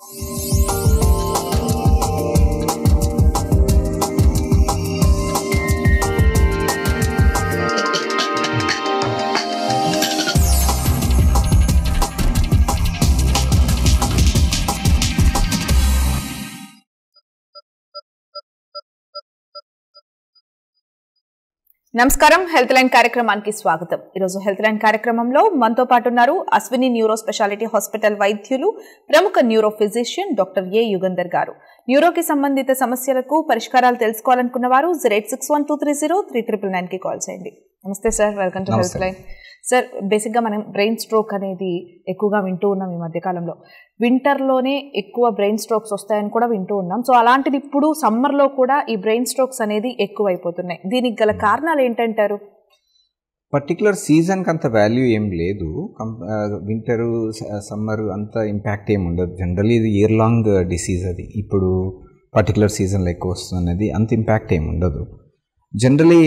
నమస్కారం health line కార్యక్రమానికి స్వాగతం ఈరోజు హెల్త్ లైన్ కార్యక్రమంలో మనతో పాటు ఉన్నారు అశ్విని న్యూరో స్పెషాలిటీ హాస్పిటల్ వైద్యులు ప్రముఖ neuro physician doctor A Yugandhar గారు న్యూరోకి సంబంధిత సమస్యలకు పరిష్కారాలు తెలుసుకోవాలనుకున్న వారు zero eight six one two three zero three triple nine కి కాల్ చేయండి నమస్తే సార్ వెల్కమ్ టు హెల్త్ నమస్తే. లైన్ సార్ బేసిక్గా మనం బ్రెయిన్ స్ట్రోక్ అనేది ఎక్కువగా వింటూ ఉన్నాం ఈ మధ్యకాలంలో వింటర్లోనే ఎక్కువ బ్రెయిన్ స్ట్రోక్స్ వస్తాయని కూడా వింటూ ఉన్నాం సో అలాంటిది ఇప్పుడు సమ్మర్లో కూడా ఈ బ్రెయిన్ స్ట్రోక్స్ అనేది ఎక్కువైపోతున్నాయి దీనికి గల కారణాలు ఏంటంటారు పర్టికులర్ సీజన్కి అంత వాల్యూ ఏం లేదు వింటరు సమ్మర్ అంత ఇంపాక్ట్ ఏమి ఉండదు జనరల్లీ ఇది ఇయర్ లాంగ్ డిసీజ్ అది ఇప్పుడు పర్టికులర్ సీజన్లో ఎక్కువ వస్తున్నది అంత ఇంపాక్ట్ ఏమి ఉండదు జనరలీ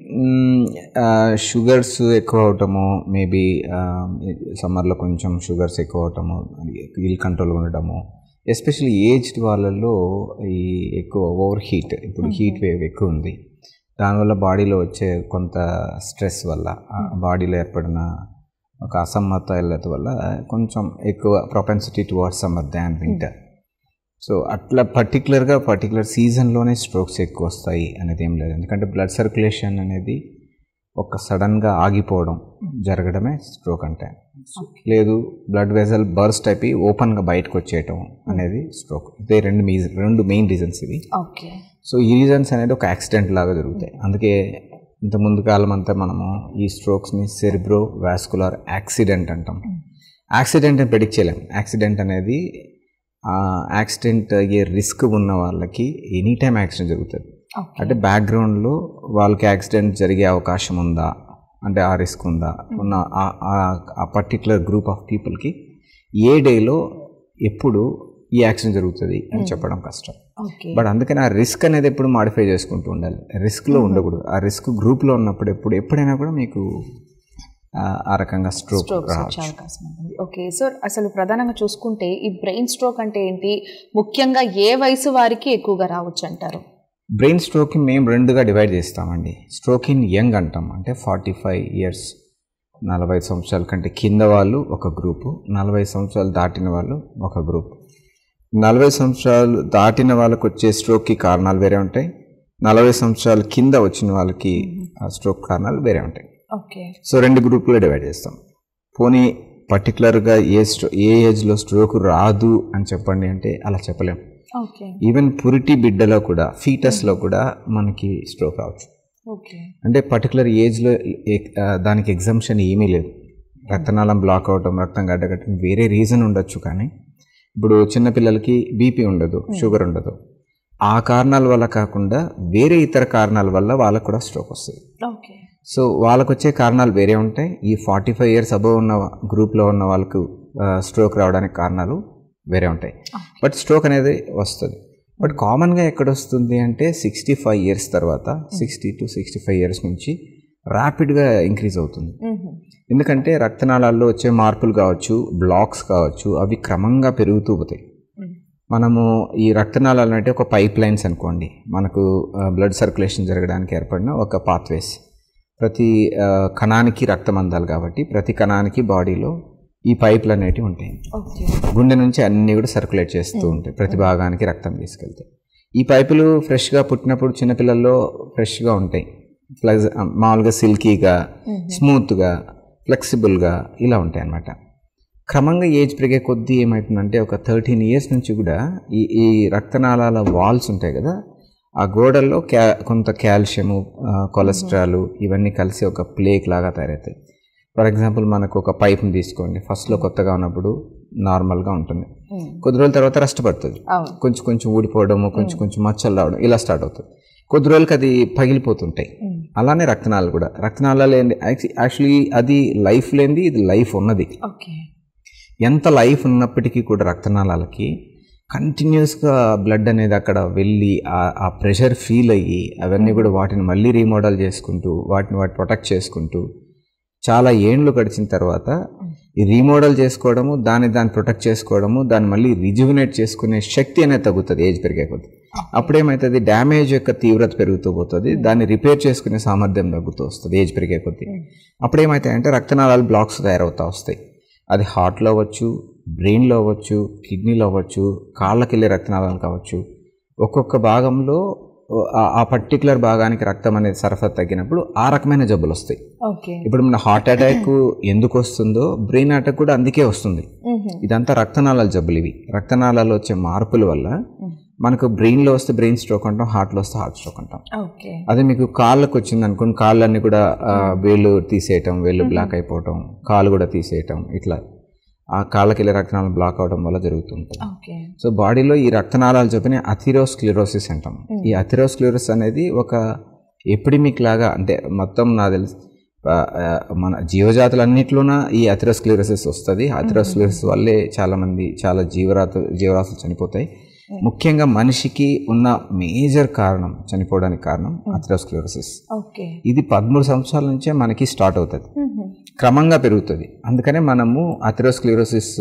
షుగర్స్ ఎక్కువ అవటము మేబీ సమ్మర్లో కొంచెం షుగర్స్ ఎక్కువ అవటము వీల్ కంట్రోల్ ఉండటము ఎస్పెషల్లీ ఏజ్డ్ వాళ్ళల్లో ఈ ఎక్కువ ఓవర్ హీట్ ఇప్పుడు హీట్ వేవ్ ఎక్కువ ఉంది దానివల్ల బాడీలో వచ్చే కొంత స్ట్రెస్ వల్ల బాడీలో ఏర్పడిన ఒక అసమ్మతలత వల్ల కొంచెం ఎక్కువ propensity towards summer than winter so అట్లా పర్టికులర్గా పర్టికులర్ సీజన్లోనే స్ట్రోక్స్ ఎక్కువ వస్తాయి అనేది ఏం లేదు ఎందుకంటే బ్లడ్ సర్క్యులేషన్ అనేది ఒక సడన్గా ఆగిపోవడం జరగడమే స్ట్రోక్ అంటే లేదు బ్లడ్ వెజల్ బర్స్ట్ అయిపోయి ఓపెన్గా బయటకు వచ్చేయటం అనేది స్ట్రోక్ ఇదే రెండు మీ రెండు మెయిన్ రీజన్స్ ఇవి ఓకే సో ఈ రీజన్స్ అనేది ఒక యాక్సిడెంట్ లాగా జరుగుతాయి అందుకే ఇంత ముందు కాలం అంతా మనము ఈ స్ట్రోక్స్ని సెరిబ్రో వాస్కులర్ యాక్సిడెంట్ అంటాం యాక్సిడెంట్ అని ప్రెడిక్ట్ చేయలేం యాక్సిడెంట్ అనేది యాక్సిడెంట్ అయ్యే రిస్క్ ఉన్న వాళ్ళకి ఎనీ టైం యాక్సిడెంట్ జరుగుతుంది అంటే బ్యాక్గ్రౌండ్లో వాళ్ళకి యాక్సిడెంట్ జరిగే అవకాశం ఉందా అంటే ఆ రిస్క్ ఉందా ఉన్న ఆ- ఆ- ఆ పర్టికులర్ గ్రూప్ ఆఫ్ పీపుల్కి ఏ డేలో ఎప్పుడు ఈ యాక్సిడెంట్ జరుగుతుంది అని చెప్పడం కష్టం ఓకే బట్ అందుకని ఆ రిస్క్ అనేది ఎప్పుడు మాడిఫై చేసుకుంటూ ఉండాలి రిస్క్లో ఉండకూడదు ఆ రిస్క్ గ్రూప్లో ఉన్నప్పుడు ఎప్పుడు ఎప్పుడైనా కూడా మీకు ఆ, ఆ రకంగా స్ట్రోక్ స్ట్రోక్స్ వచ్చే రావచ్చు అవకాశం ఉంటుంది ఓకే సార్ అసలు ప్రధానంగా చూసుకుంటే ఈ బ్రెయిన్ స్ట్రోక్ అంటే ఏంటి ముఖ్యంగా ఏ వయసు వారికి ఎక్కువగా రావచ్చు అంటారు బ్రెయిన్ స్ట్రోక్ని మేము రెండుగా డివైడ్ చేస్తామండి స్ట్రోక్ ఇన్ యంగ్ అంటాం అంటే ఫార్టీ ఫైవ్ ఇయర్స్ నలభై సంవత్సరాల కంటే కింద వాళ్ళు ఒక గ్రూపు నలభై సంవత్సరాలు దాటిన వాళ్ళు ఒక గ్రూప్ నలభై సంవత్సరాలు దాటిన వాళ్ళకి వచ్చే స్ట్రోక్కి కారణాలు వేరే ఉంటాయి నలభై సంవత్సరాల కింద వచ్చిన వాళ్ళకి ఆ స్ట్రోక్ కారణాలు వేరే ఉంటాయి ఓకే సో రెండు గ్రూపులు డివైడ్ చేస్తాం పోనీ పర్టికులర్గా ఏ స్ట్రో ఏ ఏజ్లో స్ట్రోక్ రాదు అని చెప్పండి అంటే అలా చెప్పలేం ఓకే ఈవెన్ పురిటి బిడ్డలో కూడా ఫీటస్లో కూడా మనకి స్ట్రోక్ రావచ్చు ఓకే అంటే పర్టికులర్ ఏజ్లో దానికి ఎగ్జామ్షన్ ఏమీ లేదు రక్తనాళం బ్లాక్ అవటం రక్తం గడ్డగట్టడం వేరే రీజన్ ఉండొచ్చు కానీ ఇప్పుడు చిన్నపిల్లలకి బీపీ ఉండదు షుగర్ ఉండదు ఆ కారణాల వల్ల కాకుండా వేరే ఇతర కారణాల వల్ల వాళ్ళకు కూడా స్ట్రోక్ వస్తుంది ఓకే సో వాళ్ళకు వచ్చే కారణాలు వేరే ఉంటాయి ఈ ఫార్టీ ఫైవ్ ఇయర్స్ అబవ్ ఉన్న గ్రూప్లో ఉన్న వాళ్ళకు స్ట్రోక్ రావడానికి కారణాలు వేరే ఉంటాయి బట్ స్ట్రోక్ అనేది వస్తుంది బట్ కామన్గా ఎక్కడ వస్తుంది అంటే సిక్స్టీ ఫైవ్ ఇయర్స్ తర్వాత sixty to sixty five years నుంచి ర్యాపిడ్గా ఇంక్రీజ్ అవుతుంది ఎందుకంటే రక్తనాళాల్లో వచ్చే మార్పులు కావచ్చు బ్లాక్స్ కావచ్చు అవి క్రమంగా పెరుగుతూ పోతాయి మనము ఈ రక్తనాళాలు అంటే ఒక పైప్ లైన్స్ అనుకోండి మనకు బ్లడ్ సర్క్యులేషన్ జరగడానికి ఏర్పడిన ఒక పాత్వేస్ ప్రతి ఆ, కణానికి రక్తం అందాలి కాబట్టి ప్రతి కణానికి బాడీలో ఈ పైపులు అనేటివి ఉంటాయి ఓకే గుండె నుంచి అన్నీ కూడా సర్క్యులేట్ చేస్తూ ఉంటాయి ప్రతి భాగానికి రక్తం తీసుకెళ్తాయి ఈ పైపులు ఫ్రెష్గా పుట్టినప్పుడు చిన్నపిల్లల్లో ఫ్రెష్గా ఉంటాయి ప్లస్ మామూలుగా సిల్కీగా స్మూత్గా ఫ్లెక్సిబుల్గా ఇలా ఉంటాయి అన్నమాట క్రమంగా ఏజ్ పెరిగే కొద్దీ ఏమవుతుందంటే ఒక థర్టీన్ ఇయర్స్ నుంచి కూడా ఈ ఈ రక్తనాళాల వాల్స్ ఉంటాయి కదా ఆ గోడల్లో క్యా కొంత కాల్షియము ఆ, కొలెస్ట్రాల్ ఇవన్నీ కలిసి ఒక ప్లేక్ లాగా తయారవుతాయి ఫర్ ఎగ్జాంపుల్ మనకు ఒక పైప్ని తీసుకోండి ఫస్ట్లో కొత్తగా ఉన్నప్పుడు నార్మల్గా ఉంటుంది కొద్ది రోజుల తర్వాత రష్టపడుతుంది అవును కొంచెం కొంచెం ఊడిపోవడము కొంచెం కొంచెం మచ్చలు రావడం ఇలా స్టార్ట్ అవుతుంది కొద్ది రోజులకి అది పగిలిపోతుంటాయి అలానే రక్తనాళాలు కూడా రక్తనాళాలు ఏంది యాక్చువల్లీ అది లైఫ్ లేనిది ఇది లైఫ్ ఉన్నది ఓకే ఎంత లైఫ్ ఉన్నప్పటికీ కూడా రక్తనాళాలకి కంటిన్యూస్గా బ్లడ్ అనేది అక్కడ వెళ్ళి ఆ- ఆ ప్రెషర్ ఫీల్ అయ్యి అవన్నీ కూడా వాటిని మళ్ళీ రీమోడల్ చేసుకుంటూ వాటిని వాటి ప్రొటెక్ట్ చేసుకుంటూ చాలా ఏండ్లు గడిచిన తర్వాత ఈ రీమోడల్ చేసుకోవడము దాన్ని దాన్ని ప్రొటెక్ట్ చేసుకోవడము దాన్ని మళ్ళీ రిజ్యువినేట్ చేసుకునే శక్తి అనేది తగ్గుతుంది ఏజ్ పెరిగే కొద్దీ అప్పుడేమవుతుంది డ్యామేజ్ యొక్క తీవ్రత పెరుగుతూ పోతుంది దాన్ని రిపేర్ చేసుకునే సామర్థ్యం తగ్గుతూ వస్తుంది ఏజ్ పెరిగే కొద్దీ అప్పుడేమవుతాయంటే రక్తనాళాలు బ్లాక్స్ తయారవుతూ వస్తాయి అది హార్ట్లో అవ్వచ్చు బ్రెయిన్లో అవ్వచ్చు కిడ్నీలో అవ్వచ్చు కాళ్ళకి వెళ్ళే రక్తనాళాలు కావచ్చు ఒక్కొక్క భాగంలో ఆ- ఆ పర్టికులర్ భాగానికి రక్తం అనేది సరఫరా తగ్గినప్పుడు ఆ రకమైన జబ్బులు వస్తాయి ఓకే ఇప్పుడు మన హార్ట్ అటాక్ ఎందుకు వస్తుందో బ్రెయిన్ అటాక్ కూడా అందుకే వస్తుంది ఇదంతా రక్తనాళాల జబ్బులు ఇవి రక్తనాళాలు వచ్చే మార్పుల వల్ల మనకు బ్రెయిన్లో వస్తే బ్రెయిన్ స్ట్రోక్ అంటాం హార్ట్లో వస్తే హార్ట్ స్ట్రోక్ అంటాం ఓకే అదే మీకు కాళ్ళకు వచ్చింది అనుకోండి కాళ్ళన్నీ కూడా ఆ, వేళ్ళు తీసేయటం వేళ్ళు బ్లాక్ అయిపోవటం కాళ్ళు కూడా తీసేయటం ఇట్లా ఆ కాళ్ళకి వెళ్ళే రక్తనాళాలు బ్లాక్ అవడం వల్ల జరుగుతుంటుంది ఓకే సో బాడీలో ఈ రక్తనాళాలు చొప్పున అథిరోస్క్లిరోసిస్ అంటాం ఈ అథిరోస్క్లిరోసిస్ అనేది ఒక ఎపిడమిక్ లాగా అంటే మొత్తం నాకు తెలిసి ఆ, ఆ, మన జీవజాతులన్నింటిలోన ఈ అథిరోస్క్లిరోసిస్ వస్తుంది అథిరోస్క్లిరోసిస్ వల్లే చాలామంది చాలా జీవరాత జీవరాశులు చనిపోతాయి ముఖ్యంగా మనిషికి ఉన్న మేజర్ కారణం చనిపోవడానికి కారణం అథిరోస్క్లిరోసిస్ ఓకే ఇది పదమూడు సంవత్సరాల నుంచే మనకి స్టార్ట్ అవుతుంది క్రమంగా పెరుగుతుంది అందుకనే మనము అథెరోస్క్లిరోసిస్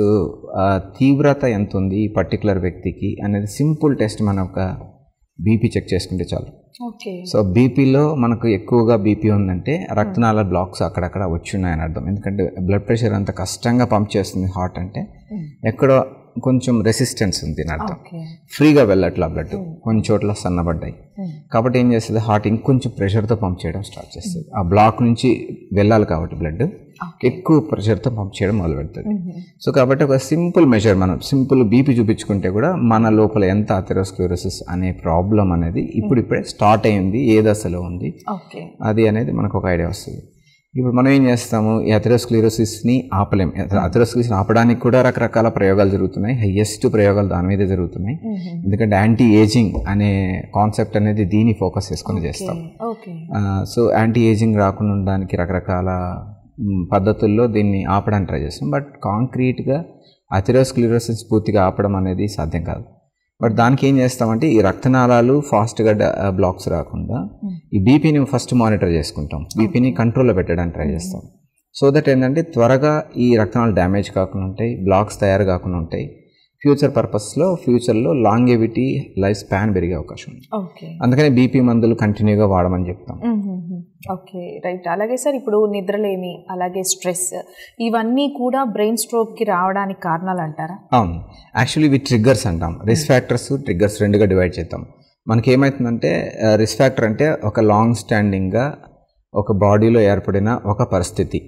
తీవ్రత ఎంత ఉంది ఈ పర్టికులర్ వ్యక్తికి అనేది సింపుల్ టెస్ట్ మన ఒక బీపీ చెక్ చేసుకుంటే చాలు ఓకే సో బీపీలో మనకు ఎక్కువగా బీపీ ఉందంటే రక్తనాళ బ్లాక్స్ అక్కడక్కడ వచ్చి ఉన్నాయని అర్థం ఎందుకంటే బ్లడ్ ప్రెషర్ అంత కష్టంగా పంప్ చేస్తుంది హార్ట్ అంటే ఎక్కడో కొంచెం రెసిస్టెన్స్ ఉంది అని అర్థం ఓకే ఫ్రీగా వెళ్ళట్లా బ్లడ్ కొన్ని చోట్ల సన్నబడ్డాయి కాబట్టి ఏం చేస్తుంది హార్ట్ ఇంకొంచెం ప్రెషర్తో పంప్ చేయడం స్టార్ట్ చేస్తుంది ఆ బ్లాక్ నుంచి వెళ్ళాలి కాబట్టి బ్లడ్ ఎక్కువ ప్రెషర్తో పంప్ చేయడం మొదలు పెడుతుంది సో కాబట్టి ఒక సింపుల్ మెజర్ మనం సింపుల్ బీపీ చూపించుకుంటే కూడా మన లోపల ఎంత అథెరోస్క్లోరోసిస్ అనే ప్రాబ్లం అనేది ఇప్పుడు ఇప్పుడే స్టార్ట్ అయింది ఏ దశలో ఉంది ఓకే అది అనేది మనకు ఒక ఐడియా వస్తుంది ఇప్పుడు మనం ఏం చేస్తాము ఈ అథెరోస్క్లిరోసిస్ని ఆపలేం అథెరోస్క్లిరోసిస్ ఆపడానికి కూడా రకరకాల ప్రయోగాలు జరుగుతున్నాయి హయ్యెస్ట్ ప్రయోగాలు దాని మీదే జరుగుతున్నాయి ఎందుకంటే యాంటీ ఏజింగ్ అనే కాన్సెప్ట్ అనేది దీన్ని ఫోకస్ చేసుకొని చేస్తాం ఓకే సో యాంటీ ఏజింగ్ రాకుండా ఉండడానికి రకరకాల మ్, పద్ధతుల్లో దీన్ని ఆపడానికి ట్రై చేస్తాం బట్ కాంక్రీట్గా అథెరోస్క్లిరోసిస్ పూర్తిగా ఆపడం అనేది సాధ్యం కాదు బట్ దానికి ఏం చేస్తామంటే ఈ రక్తనాళాలు ఫాస్ట్గా బ్లాక్స్ రాకుండా ఈ బీపీని ఫస్ట్ మానిటర్ చేసుకుంటాం బీపీని కంట్రోల్లో పెట్టడానికి ట్రై చేస్తాం సో దట్ ఏంటంటే త్వరగా ఈ రక్తనాళాలు డ్యామేజ్ కాకుండా ఉంటాయి బ్లాక్స్ తయారు కాకుండా ఉంటాయి ఫ్యూచర్ పర్పస్లో ఫ్యూచర్లో లాంగెవిటీ లైఫ్ స్పాన్ పెరిగే అవకాశం ఉంది ఓకే అందుకని బీపీ మందులు కంటిన్యూగా వాడమని చెప్తాం ఓకే రైట్ అలాగే సార్ ఇప్పుడు నిద్రలేమి అలాగే స్ట్రెస్ ఇవన్నీ కూడా బ్రెయిన్ స్ట్రోక్కి రావడానికి కారణాలు అంటారా అవును యాక్చువల్లీ ఇవి ట్రిగ్గర్స్ అంటాం రిస్క్ ఫ్యాక్టర్స్ ట్రిగ్గర్స్ రెండుగా డివైడ్ చేద్దాం మనకి ఏమవుతుందంటే రిస్క్ ఫ్యాక్టర్ అంటే ఒక లాంగ్ స్టాండింగ్గా ఒక బాడీలో ఏర్పడిన ఒక పరిస్థితి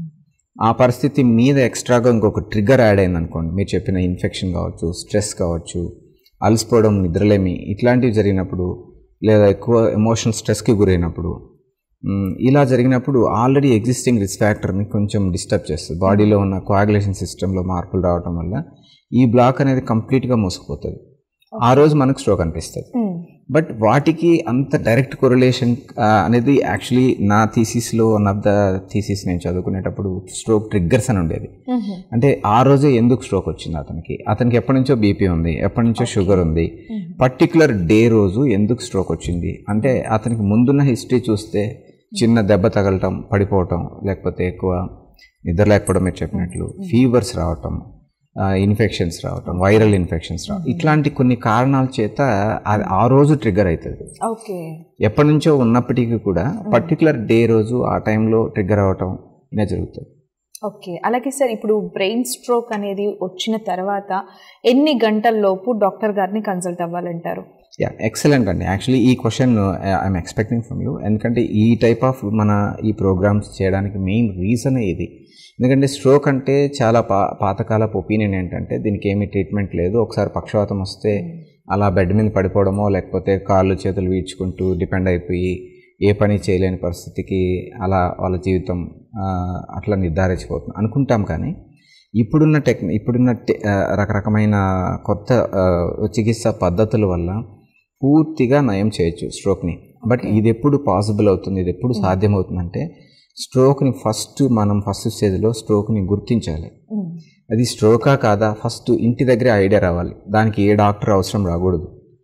ఆ పరిస్థితి మీద ఎక్స్ట్రాగా ఇంకొక ట్రిగ్గర్ యాడ్ అయింది అనుకోండి మీరు చెప్పిన ఇన్ఫెక్షన్ కావచ్చు స్ట్రెస్ కావచ్చు అలసిపోవడం నిద్రలేమి ఇట్లాంటివి జరిగినప్పుడు లేదా ఎక్కువ ఎమోషనల్ స్ట్రెస్కి గురైనప్పుడు మ్, ఇలా జరిగినప్పుడు ఆల్రెడీ ఎగ్జిస్టింగ్ రిస్క్ ఫ్యాక్టర్ని కొంచెం డిస్టర్బ్ చేస్తుంది బాడీలో ఉన్న కోయాగులేషన్ సిస్టంలో మార్పులు రావడం వల్ల ఈ బ్లాక్ అనేది కంప్లీట్గా మూసుకుపోతుంది ఆ రోజు మనకు స్ట్రోక్ అనిపిస్తుంది బట్ వాటికి అంత డైరెక్ట్ కొరిలేషన్ అనేది యాక్చువల్లీ నా థీసిస్లో వన్ ఆఫ్ ద థీసిస్ నేను చదువుకునేటప్పుడు స్ట్రోక్ ట్రిగ్గర్స్ అని ఉండేది అంటే ఆ రోజే ఎందుకు స్ట్రోక్ వచ్చింది అతనికి అతనికి ఎప్పటి నుంచో బీపీ ఉంది ఎప్పటి నుంచో షుగర్ ఉంది పర్టికులర్ డే రోజు ఎందుకు స్ట్రోక్ వచ్చింది అంటే అతనికి ముందున్న హిస్టరీ చూస్తే చిన్న దెబ్బ తగలటం పడిపోవటం లేకపోతే ఎక్కువ నిద్ర లేకపోవడం మీరు చెప్పినట్లు ఫీవర్స్ రావటం ఇన్ఫెక్షన్స్ రావటం వైరల్ ఇన్ఫెక్షన్స్ రావటం ఇట్లాంటి కొన్ని కారణాల చేత అది ఆ రోజు ట్రిగ్గర్ అవుతుంది ఓకే ఎప్పటి నుంచో ఉన్నప్పటికీ కూడా పర్టికులర్ డే రోజు ఆ టైంలో ట్రిగ్గర్ అవ్వటం ఇలా జరుగుతుంది ఓకే అలాగే సార్ ఇప్పుడు బ్రెయిన్ స్ట్రోక్ అనేది వచ్చిన తర్వాత ఎన్ని గంటల లోపు డాక్టర్ గారిని కన్సల్ట్ అవ్వాలంటారు యా ఎక్సలెంట్ అండి యాక్చువల్లీ ఈ question I'm expecting from you ఎందుకంటే ఈ టైప్ ఆఫ్ మన ఈ ప్రోగ్రామ్స్ చేయడానికి మెయిన్ రీజనే ఇది ఎందుకంటే స్ట్రోక్ అంటే చాలా పా పాతకాలపు ఒపీనియన్ ఏంటంటే దీనికి ఏమీ ట్రీట్మెంట్ లేదు ఒకసారి పక్షవాతం వస్తే అలా బెడ్ మీద పడిపోవడమో లేకపోతే కాళ్ళు చేతులు వీడ్చుకుంటూ డిపెండ్ అయిపోయి ఏ పని చేయలేని పరిస్థితికి అలా వాళ్ళ జీవితం ఆ, అట్లా నిర్ధారించిపోతుంది అనుకుంటాం కానీ ఇప్పుడున్న టెక్ ఇప్పుడున్న టె- ఆ, రకరకమైన కొత్త ఆ, చికిత్స పద్ధతుల వల్ల పూర్తిగా నయం చేయొచ్చు స్ట్రోక్ని బట్ ఇది ఎప్పుడు పాసిబుల్ అవుతుంది ఇది ఎప్పుడు సాధ్యమవుతుందంటే స్ట్రోక్ని ఫస్ట్ మనం ఫస్ట్ స్టేజ్లో స్ట్రోక్ని గుర్తించాలి అది స్ట్రోకా కాదా ఫస్ట్ ఇంటి దగ్గరే ఐడియా రావాలి దానికి ఏ డాక్టర్ అవసరం రాకూడదు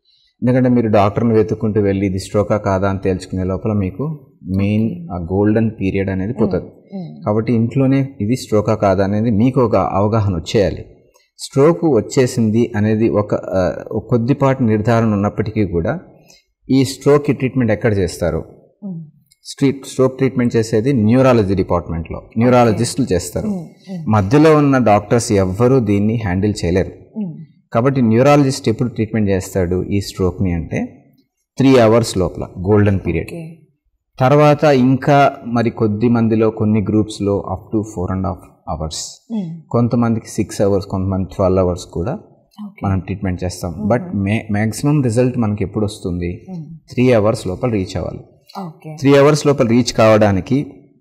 ఎందుకంటే మీరు డాక్టర్ని వెతుక్కుంటూ వెళ్ళి ఇది స్ట్రోకా కాదా అని తేల్చుకునే లోపల మీకు మెయిన్ ఆ గోల్డెన్ పీరియడ్ అనేది పోతుంది కాబట్టి ఇంట్లోనే ఇది స్ట్రోకా కాదా అనేది మీకు ఒక అవగాహన వచ్చేయాలి స్ట్రోక్ వచ్చేసింది అనేది ఒక ఆ, ఒక కొద్దిపాటి నిర్ధారణ ఉన్నప్పటికీ కూడా ఈ స్ట్రోక్కి ట్రీట్మెంట్ ఎక్కడ చేస్తారు స్ట్రీట్ స్ట్రోక్ ట్రీట్మెంట్ చేసేది న్యూరాలజీ డిపార్ట్మెంట్లో న్యూరాలజిస్టులు చేస్తారు మధ్యలో ఉన్న డాక్టర్స్ ఎవ్వరూ దీన్ని హ్యాండిల్ చేయలేరు కాబట్టి న్యూరాలజిస్ట్ ఎప్పుడు ట్రీట్మెంట్ చేస్తాడు ఈ స్ట్రోక్ని అంటే త్రీ అవర్స్ లోపల గోల్డెన్ పీరియడ్ తర్వాత ఇంకా మరి కొద్ది మందిలో కొన్ని గ్రూప్స్లో up to four and half hours కొంతమందికి సిక్స్ అవర్స్ కొంతమంది ట్వెల్వ్ అవర్స్ కూడా మనం ట్రీట్మెంట్ చేస్తాం బట్ మే మ్యాక్సిమం రిజల్ట్ మనకి ఎప్పుడు వస్తుంది త్రీ అవర్స్ లోపల రీచ్ అవ్వాలి ఓకే త్రీ అవర్స్ లోపల రీచ్ కావడానికి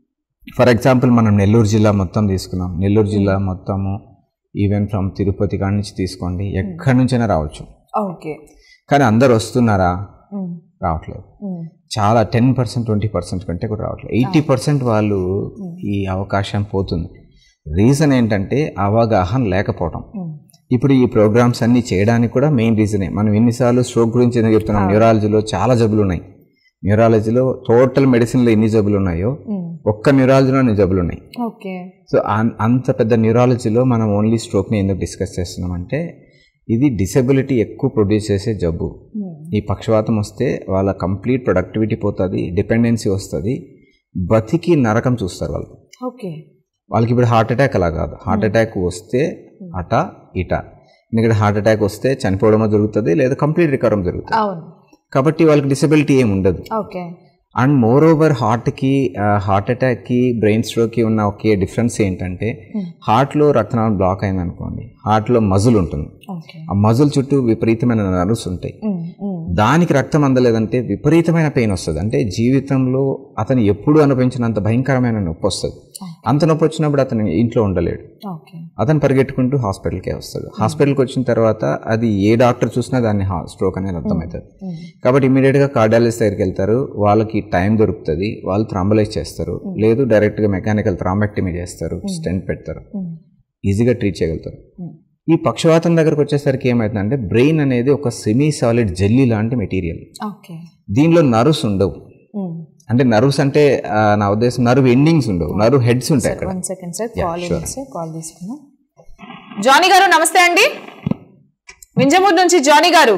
ఫర్ ఎగ్జాంపుల్ మనం నెల్లూరు జిల్లా మొత్తం తీసుకున్నాం నెల్లూరు జిల్లా మొత్తము ఈవెన్ ఫ్రమ్ తిరుపతి కాడి నుంచి తీసుకోండి ఎక్కడి నుంచైనా రావచ్చు ఓకే కానీ అందరు వస్తున్నారా రావట్లేదు చాలా టెన్ పర్సెంట్ ట్వంటీ పర్సెంట్ కంటే కూడా రావట్లేదు ఎయిటీ పర్సెంట్ వాళ్ళు ఈ అవకాశం పోతుంది రీజన్ ఏంటంటే అవగాహన లేకపోవడం ఇప్పుడు ఈ ప్రోగ్రామ్స్ అన్ని చేయడానికి కూడా మెయిన్ రీజనే మనం ఎన్నిసార్లు స్ట్రోక్ గురించి ఎందుకు చెప్తున్నాం న్యూరాలజీలో చాలా జబ్బులు ఉన్నాయి న్యూరాలజీలో టోటల్ మెడిసిన్లో ఎన్ని జబ్బులు ఉన్నాయో ఒక్క న్యూరాలజీలో అన్ని జబ్బులు ఉన్నాయి ఓకే సో అన్- అంత పెద్ద న్యూరాలజీలో మనం ఓన్లీ స్ట్రోక్ని ఎందుకు డిస్కస్ చేస్తున్నామంటే ఇది డిసెబిలిటీ ఎక్కువ ప్రొడ్యూస్ చేసే జబ్బు ఈ పక్షవాతం వస్తే వాళ్ళ కంప్లీట్ ప్రొడక్టివిటీ పోతుంది డిపెండెన్సీ వస్తుంది బతికి నరకం చూస్తారు వాళ్ళు ఓకే వాళ్ళకి ఇప్పుడు హార్ట్ అటాక్ అలా కాదు హార్ట్ అటాక్ వస్తే అట ఇట ఎందుకంటే హార్ట్ అటాక్ వస్తే చనిపోవడమో జరుగుతుంది లేదా కంప్లీట్ రికవరం జరుగుతుంది అవును కాబట్టి వాళ్ళకి డిసెబిలిటీ ఏమి ఉండదు ఓకే అండ్ మోర్ ఓవర్ హార్ట్కి హార్ట్ అటాక్కి బ్రెయిన్ స్ట్రోక్కి ఉన్న ఒకే డిఫరెన్స్ ఏంటంటే హార్ట్లో రక్తనాళం బ్లాక్ అయింది అనుకోండి హార్ట్లో మజుల్ ఉంటుంది ఓకే ఆ మజుల్ చుట్టూ విపరీతమైన నర్వ్స్ ఉంటాయి దానికి రక్తం అందలేదంటే విపరీతమైన పెయిన్ వస్తుంది అంటే జీవితంలో అతను ఎప్పుడు అనుభవించినంత భయంకరమైన నొప్పి వస్తుంది అంత నొప్పి వచ్చినప్పుడు అతను ఇంట్లో ఉండలేడు ఓకే అతను పరిగెట్టుకుంటూ హాస్పిటల్కే వస్తాడు హాస్పిటల్కి వచ్చిన తర్వాత అది ఏ డాక్టర్ చూసినా దాన్ని స్ట్రోక్ అనేది అర్థమవుతుంది కాబట్టి ఇమీడియట్గా కార్డియాలజిస్ట్ దగ్గరికి వెళ్తారు వాళ్ళకి టైం దొరుకుతుంది వాళ్ళు థ్రాంబలైజ్ చేస్తారు లేదు డైరెక్ట్గా మెకానికల్ థ్రాంబెక్టమీ చేస్తారు స్టెంట్ పెడతారు ఈజీగా ట్రీట్ చేయగలుగుతారు ఈ పక్షవాతం దగ్గరకు వచ్చేసరికి ఏమవుతుందంటే బ్రెయిన్ అనేది ఒక సెమీ సాలిడ్ జెల్లీ లాంటి మెటీరియల్ ఓకే దీనిలో నర్వ్స్ ఉండవు అంటే నర్వ్స్ అంటే ఆ, నా ఉద్దేశం నర్వ్ ఎండింగ్స్ ఉండవు నర్వ్ హెడ్స్ ఉంటాయి అక్కడ one second sir call sir call తీసుకున్నాం జానీ గారు నమస్తే అండి వింజమూరు నుంచి జానీ గారు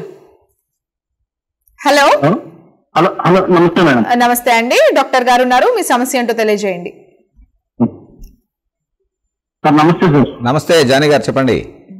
హలో హలో హలో నమస్తే మేడం నమస్తే అండి డాక్టర్ గారు ఉన్నారు మీ సమస్య ఏంటో తెలియజేయండి సార్ నమస్తే సార్ నమస్తే జానీ గారు చెప్పండి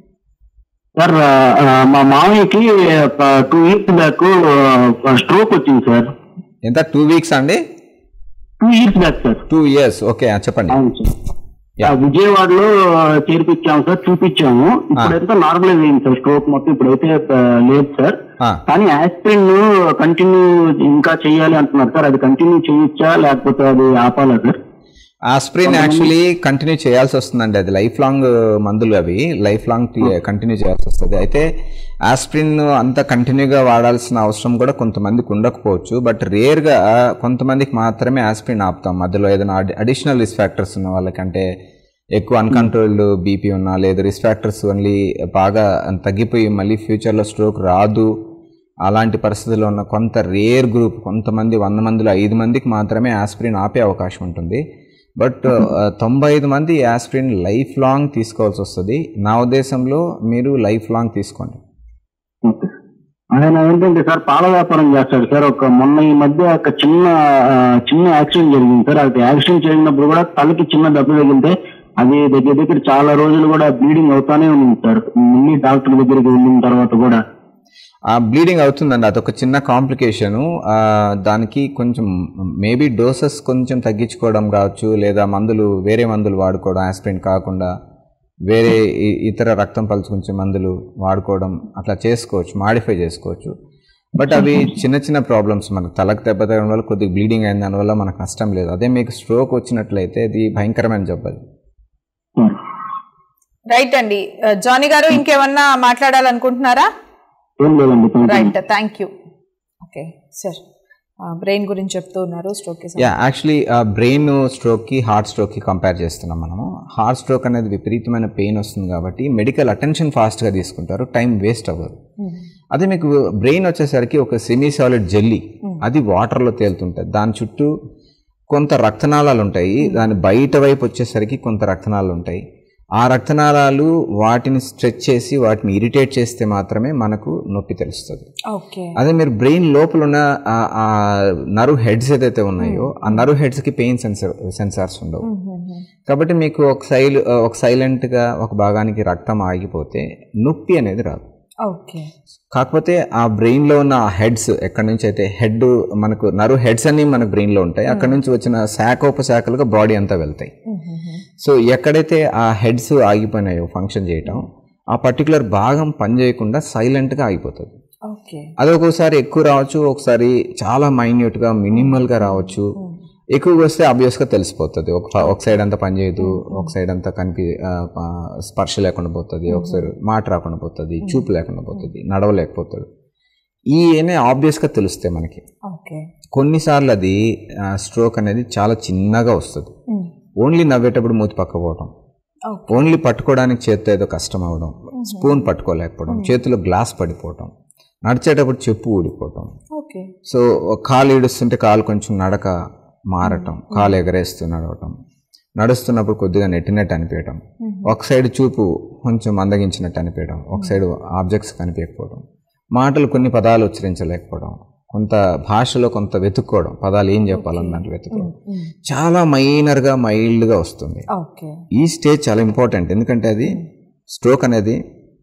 సార్ ఆ, మా మామయ్యకి టూ ఇయర్స్ బ్యాక్ స్ట్రోక్ వచ్చింది సార్ ఎంత టూ వీక్స్ అండి two years back sir two years okay ఆ, చెప్పండి అవును సార్ Yeah. ఆ, విజయవాడలో చేర్పించాము సార్ చూపించాము ఇప్పుడైతే నార్మలైజ్ అయింది సార్ స్ట్రోక్ మొత్తం ఇప్పుడైతే ఆ, లేదు సార్ ఆ, కానీ ఆస్పిరిన్ కంటిన్యూ ఇంకా చేయాలి అంటున్నారు సార్ అది కంటిన్యూ చేయొచ్చా లేకపోతే అది ఆపాలా సార్ ఆస్ప్రిన్ యాక్చువల్లీ కంటిన్యూ చేయాల్సి వస్తుందండి అది లైఫ్ లాంగ్ మందులు అవి లైఫ్ లాంగ్ కంటిన్యూ చేయాల్సి వస్తుంది అయితే ఆస్ప్రిన్ అంత కంటిన్యూగా వాడాల్సిన అవసరం కూడా కొంతమందికి ఉండకపోవచ్చు బట్ రేర్గా కొంతమందికి మాత్రమే ఆస్ప్రిన్ ఆపుతాం మధ్యలో ఏదైనా అడిషనల్ రిస్క్ ఫ్యాక్టర్స్ ఉన్న వాళ్ళకంటే ఎక్కువ అన్కంట్రోల్డ్ బీపీ ఉన్నా లేదా రిస్క్ ఫ్యాక్టర్స్ ఓన్లీ బాగా తగ్గిపోయి మళ్ళీ ఫ్యూచర్లో స్ట్రోక్ రాదు అలాంటి పరిస్థితుల్లో ఉన్న కొంత రేర్ గ్రూప్ కొంతమంది వంద మందిలో ఐదు మందికి మాత్రమే ఆస్పిరిన్ ఆపే అవకాశం ఉంటుంది బట్ ఆ, తొంభై ఐదు మంది ఆస్పిరిన్ లైఫ్ లాంగ్ తీసుకోవాల్సి వస్తుంది నా ఉద్దేశంలో మీరు లైఫ్ లాంగ్ తీసుకోండి ఓకే. ఆయన ఏంటంటే సార్ పాల వ్యాపారం చేస్తాడు సార్ ఒక మొన్న ఈ మధ్య ఒక చిన్న ఆ, చిన్న యాక్సిడెంట్ జరిగింది సార్ అది యాక్సిడెంట్ జరిగినప్పుడు కూడా తలకి చిన్న దెబ్బ తగిలితే అది దగ్గర దగ్గర చాలా రోజులు కూడా బ్లీడింగ్ అవుతానే ఉంది సార్ మళ్ళీ డాక్టర్ దగ్గరికి వెళ్ళిన తర్వాత కూడా ఆ బ్లీడింగ్ అవుతుందండి అదొక చిన్న కాంప్లికేషను దానికి కొంచెం మేబీ డోసెస్ కొంచెం తగ్గించుకోవడం కావచ్చు లేదా మందులు వేరే మందులు వాడుకోవడం ఆస్పిరిన్ కాకుండా వేరే ఇ- ఇతర రక్తం పలుచుకుంచే మందులు వాడుకోవడం అట్లా చేసుకోవచ్చు మాడిఫై చేసుకోవచ్చు బట్ అవి చిన్న చిన్న ప్రాబ్లమ్స్ మనకు తలకు దెబ్బ తగ్గడం వల్ల కొద్దిగా బ్లీడింగ్ అయిన దానివల్ల మనకు కష్టం లేదు అదే మీకు స్ట్రోక్ వచ్చినట్లయితే అది భయంకరమైన జబ్బు అది సార్ రైట్ అండి ఆ, జానీ గారు ఇంకేమన్నా మాట్లాడాలనుకుంటున్నారా ఏం లేదండి thank you. Right thank you okay sir brain గురించి చెప్తూ ఉన్నారు స్ట్రోక్ యా యాక్చువల్లీ బ్రెయిన్ స్ట్రోక్కి హార్ట్ స్ట్రోక్కి కంపేర్ చేస్తున్నాం మనము హార్ట్ స్ట్రోక్ అనేది విపరీతమైన పెయిన్ వస్తుంది కాబట్టి మెడికల్ అటెన్షన్ ఫాస్ట్గా తీసుకుంటారు టైం వేస్ట్ అవ్వదు అదే మీకు బ్రెయిన్ వచ్చేసరికి ఒక సెమీ సాలిడ్ జెల్లీ అది వాటర్లో తేలుతుంటుంది దాని చుట్టూ కొంత రక్తనాళాలు ఉంటాయి దాని బయట వైపు వచ్చేసరికి కొంత రక్తనాళాలు ఉంటాయి ఆ రక్తనాళాలు వాటిని స్ట్రెచ్ చేసి వాటిని ఇరిటేట్ చేస్తే మాత్రమే మనకు నొప్పి తెలుస్తుంది ఓకే అదే మీరు బ్రెయిన్ లోపల ఉన్న ఆ- ఆ నరు హెడ్స్ ఏదైతే ఉన్నాయో ఆ నరు హెడ్స్కి పెయిన్ సెన్సర్ సెన్సార్స్ ఉండవు కాబట్టి మీకు ఒక సైల్ ఒక సైలెంట్గా ఒక భాగానికి రక్తం ఆగిపోతే నొప్పి అనేది రాదు ఓకే కాకపోతే ఆ బ్రెయిన్లో ఉన్న ఆ హెడ్స్ ఎక్కడి నుంచి అయితే హెడ్ మనకు నరు హెడ్స్ అన్ని మన బ్రెయిన్లో ఉంటాయి అక్కడి నుంచి వచ్చిన శాఖోపశాఖలుగా బాడీ అంతా వెళ్తాయి సో ఎక్కడైతే ఆ హెడ్స్ ఆగిపోయినాయో ఫంక్షన్ చేయటం ఆ పర్టికులర్ భాగం పనిచేయకుండా సైలెంట్గా ఆగిపోతుంది ఓకే అది ఒక్కోసారి ఎక్కువ రావచ్చు ఒకసారి చాలా మైన్యూట్గా మినిమల్గా రావచ్చు ఎక్కువగా వస్తే ఆబ్వియస్గా తెలిసిపోతుంది ఒక ఒక సైడ్ అంతా పనిచేయదు ఒక సైడ్ అంతా కనిపి ఆ, ఆ, స్పర్శ లేకుండా పోతుంది ఒకసారి మాట రాకుండా పోతుంది చూపు లేకుండా పోతుంది నడవలేకపోతాడు ఈ ఏనే ఆబ్వియస్గా తెలుస్తాయి మనకి ఓకే కొన్నిసార్లు అది స్ట్రోక్ అనేది చాలా చిన్నగా వస్తుంది ఓన్లీ నవ్వేటప్పుడు మూతి పక్క పోవడం ఓకే ఓన్లీ పట్టుకోవడానికి చేత్తో ఏదో కష్టం అవడం స్పూన్ పట్టుకోలేకపోవడం చేతిలో గ్లాస్ పడిపోవడం నడిచేటప్పుడు చెప్పు ఊడిపోవటం ఓకే సో కాలు ఈడుస్తుంటే కాలు కొంచెం నడక మారటం కాలు ఎగరేస్తూ నడవటం నడుస్తున్నప్పుడు కొద్దిగా నెట్టినట్టు అనిపించడం ఒక సైడ్ చూపు కొంచెం మందగించినట్టు అనిపించడం ఒక సైడ్ ఆబ్జెక్ట్స్ కనిపించకపోవడం మాటలు కొన్ని పదాలు ఉచ్చరించలేకపోవడం కొంత భాషలో కొంత వెతుక్కోవడం పదాలు ఏం చెప్పాలని దాంట్లో వెతుక్కోవడం చాలా మైనర్గా మైల్డ్గా వస్తుంది ఓకే ఈ స్టేజ్ చాలా ఇంపార్టెంట్ ఎందుకంటే అది స్ట్రోక్ అనేది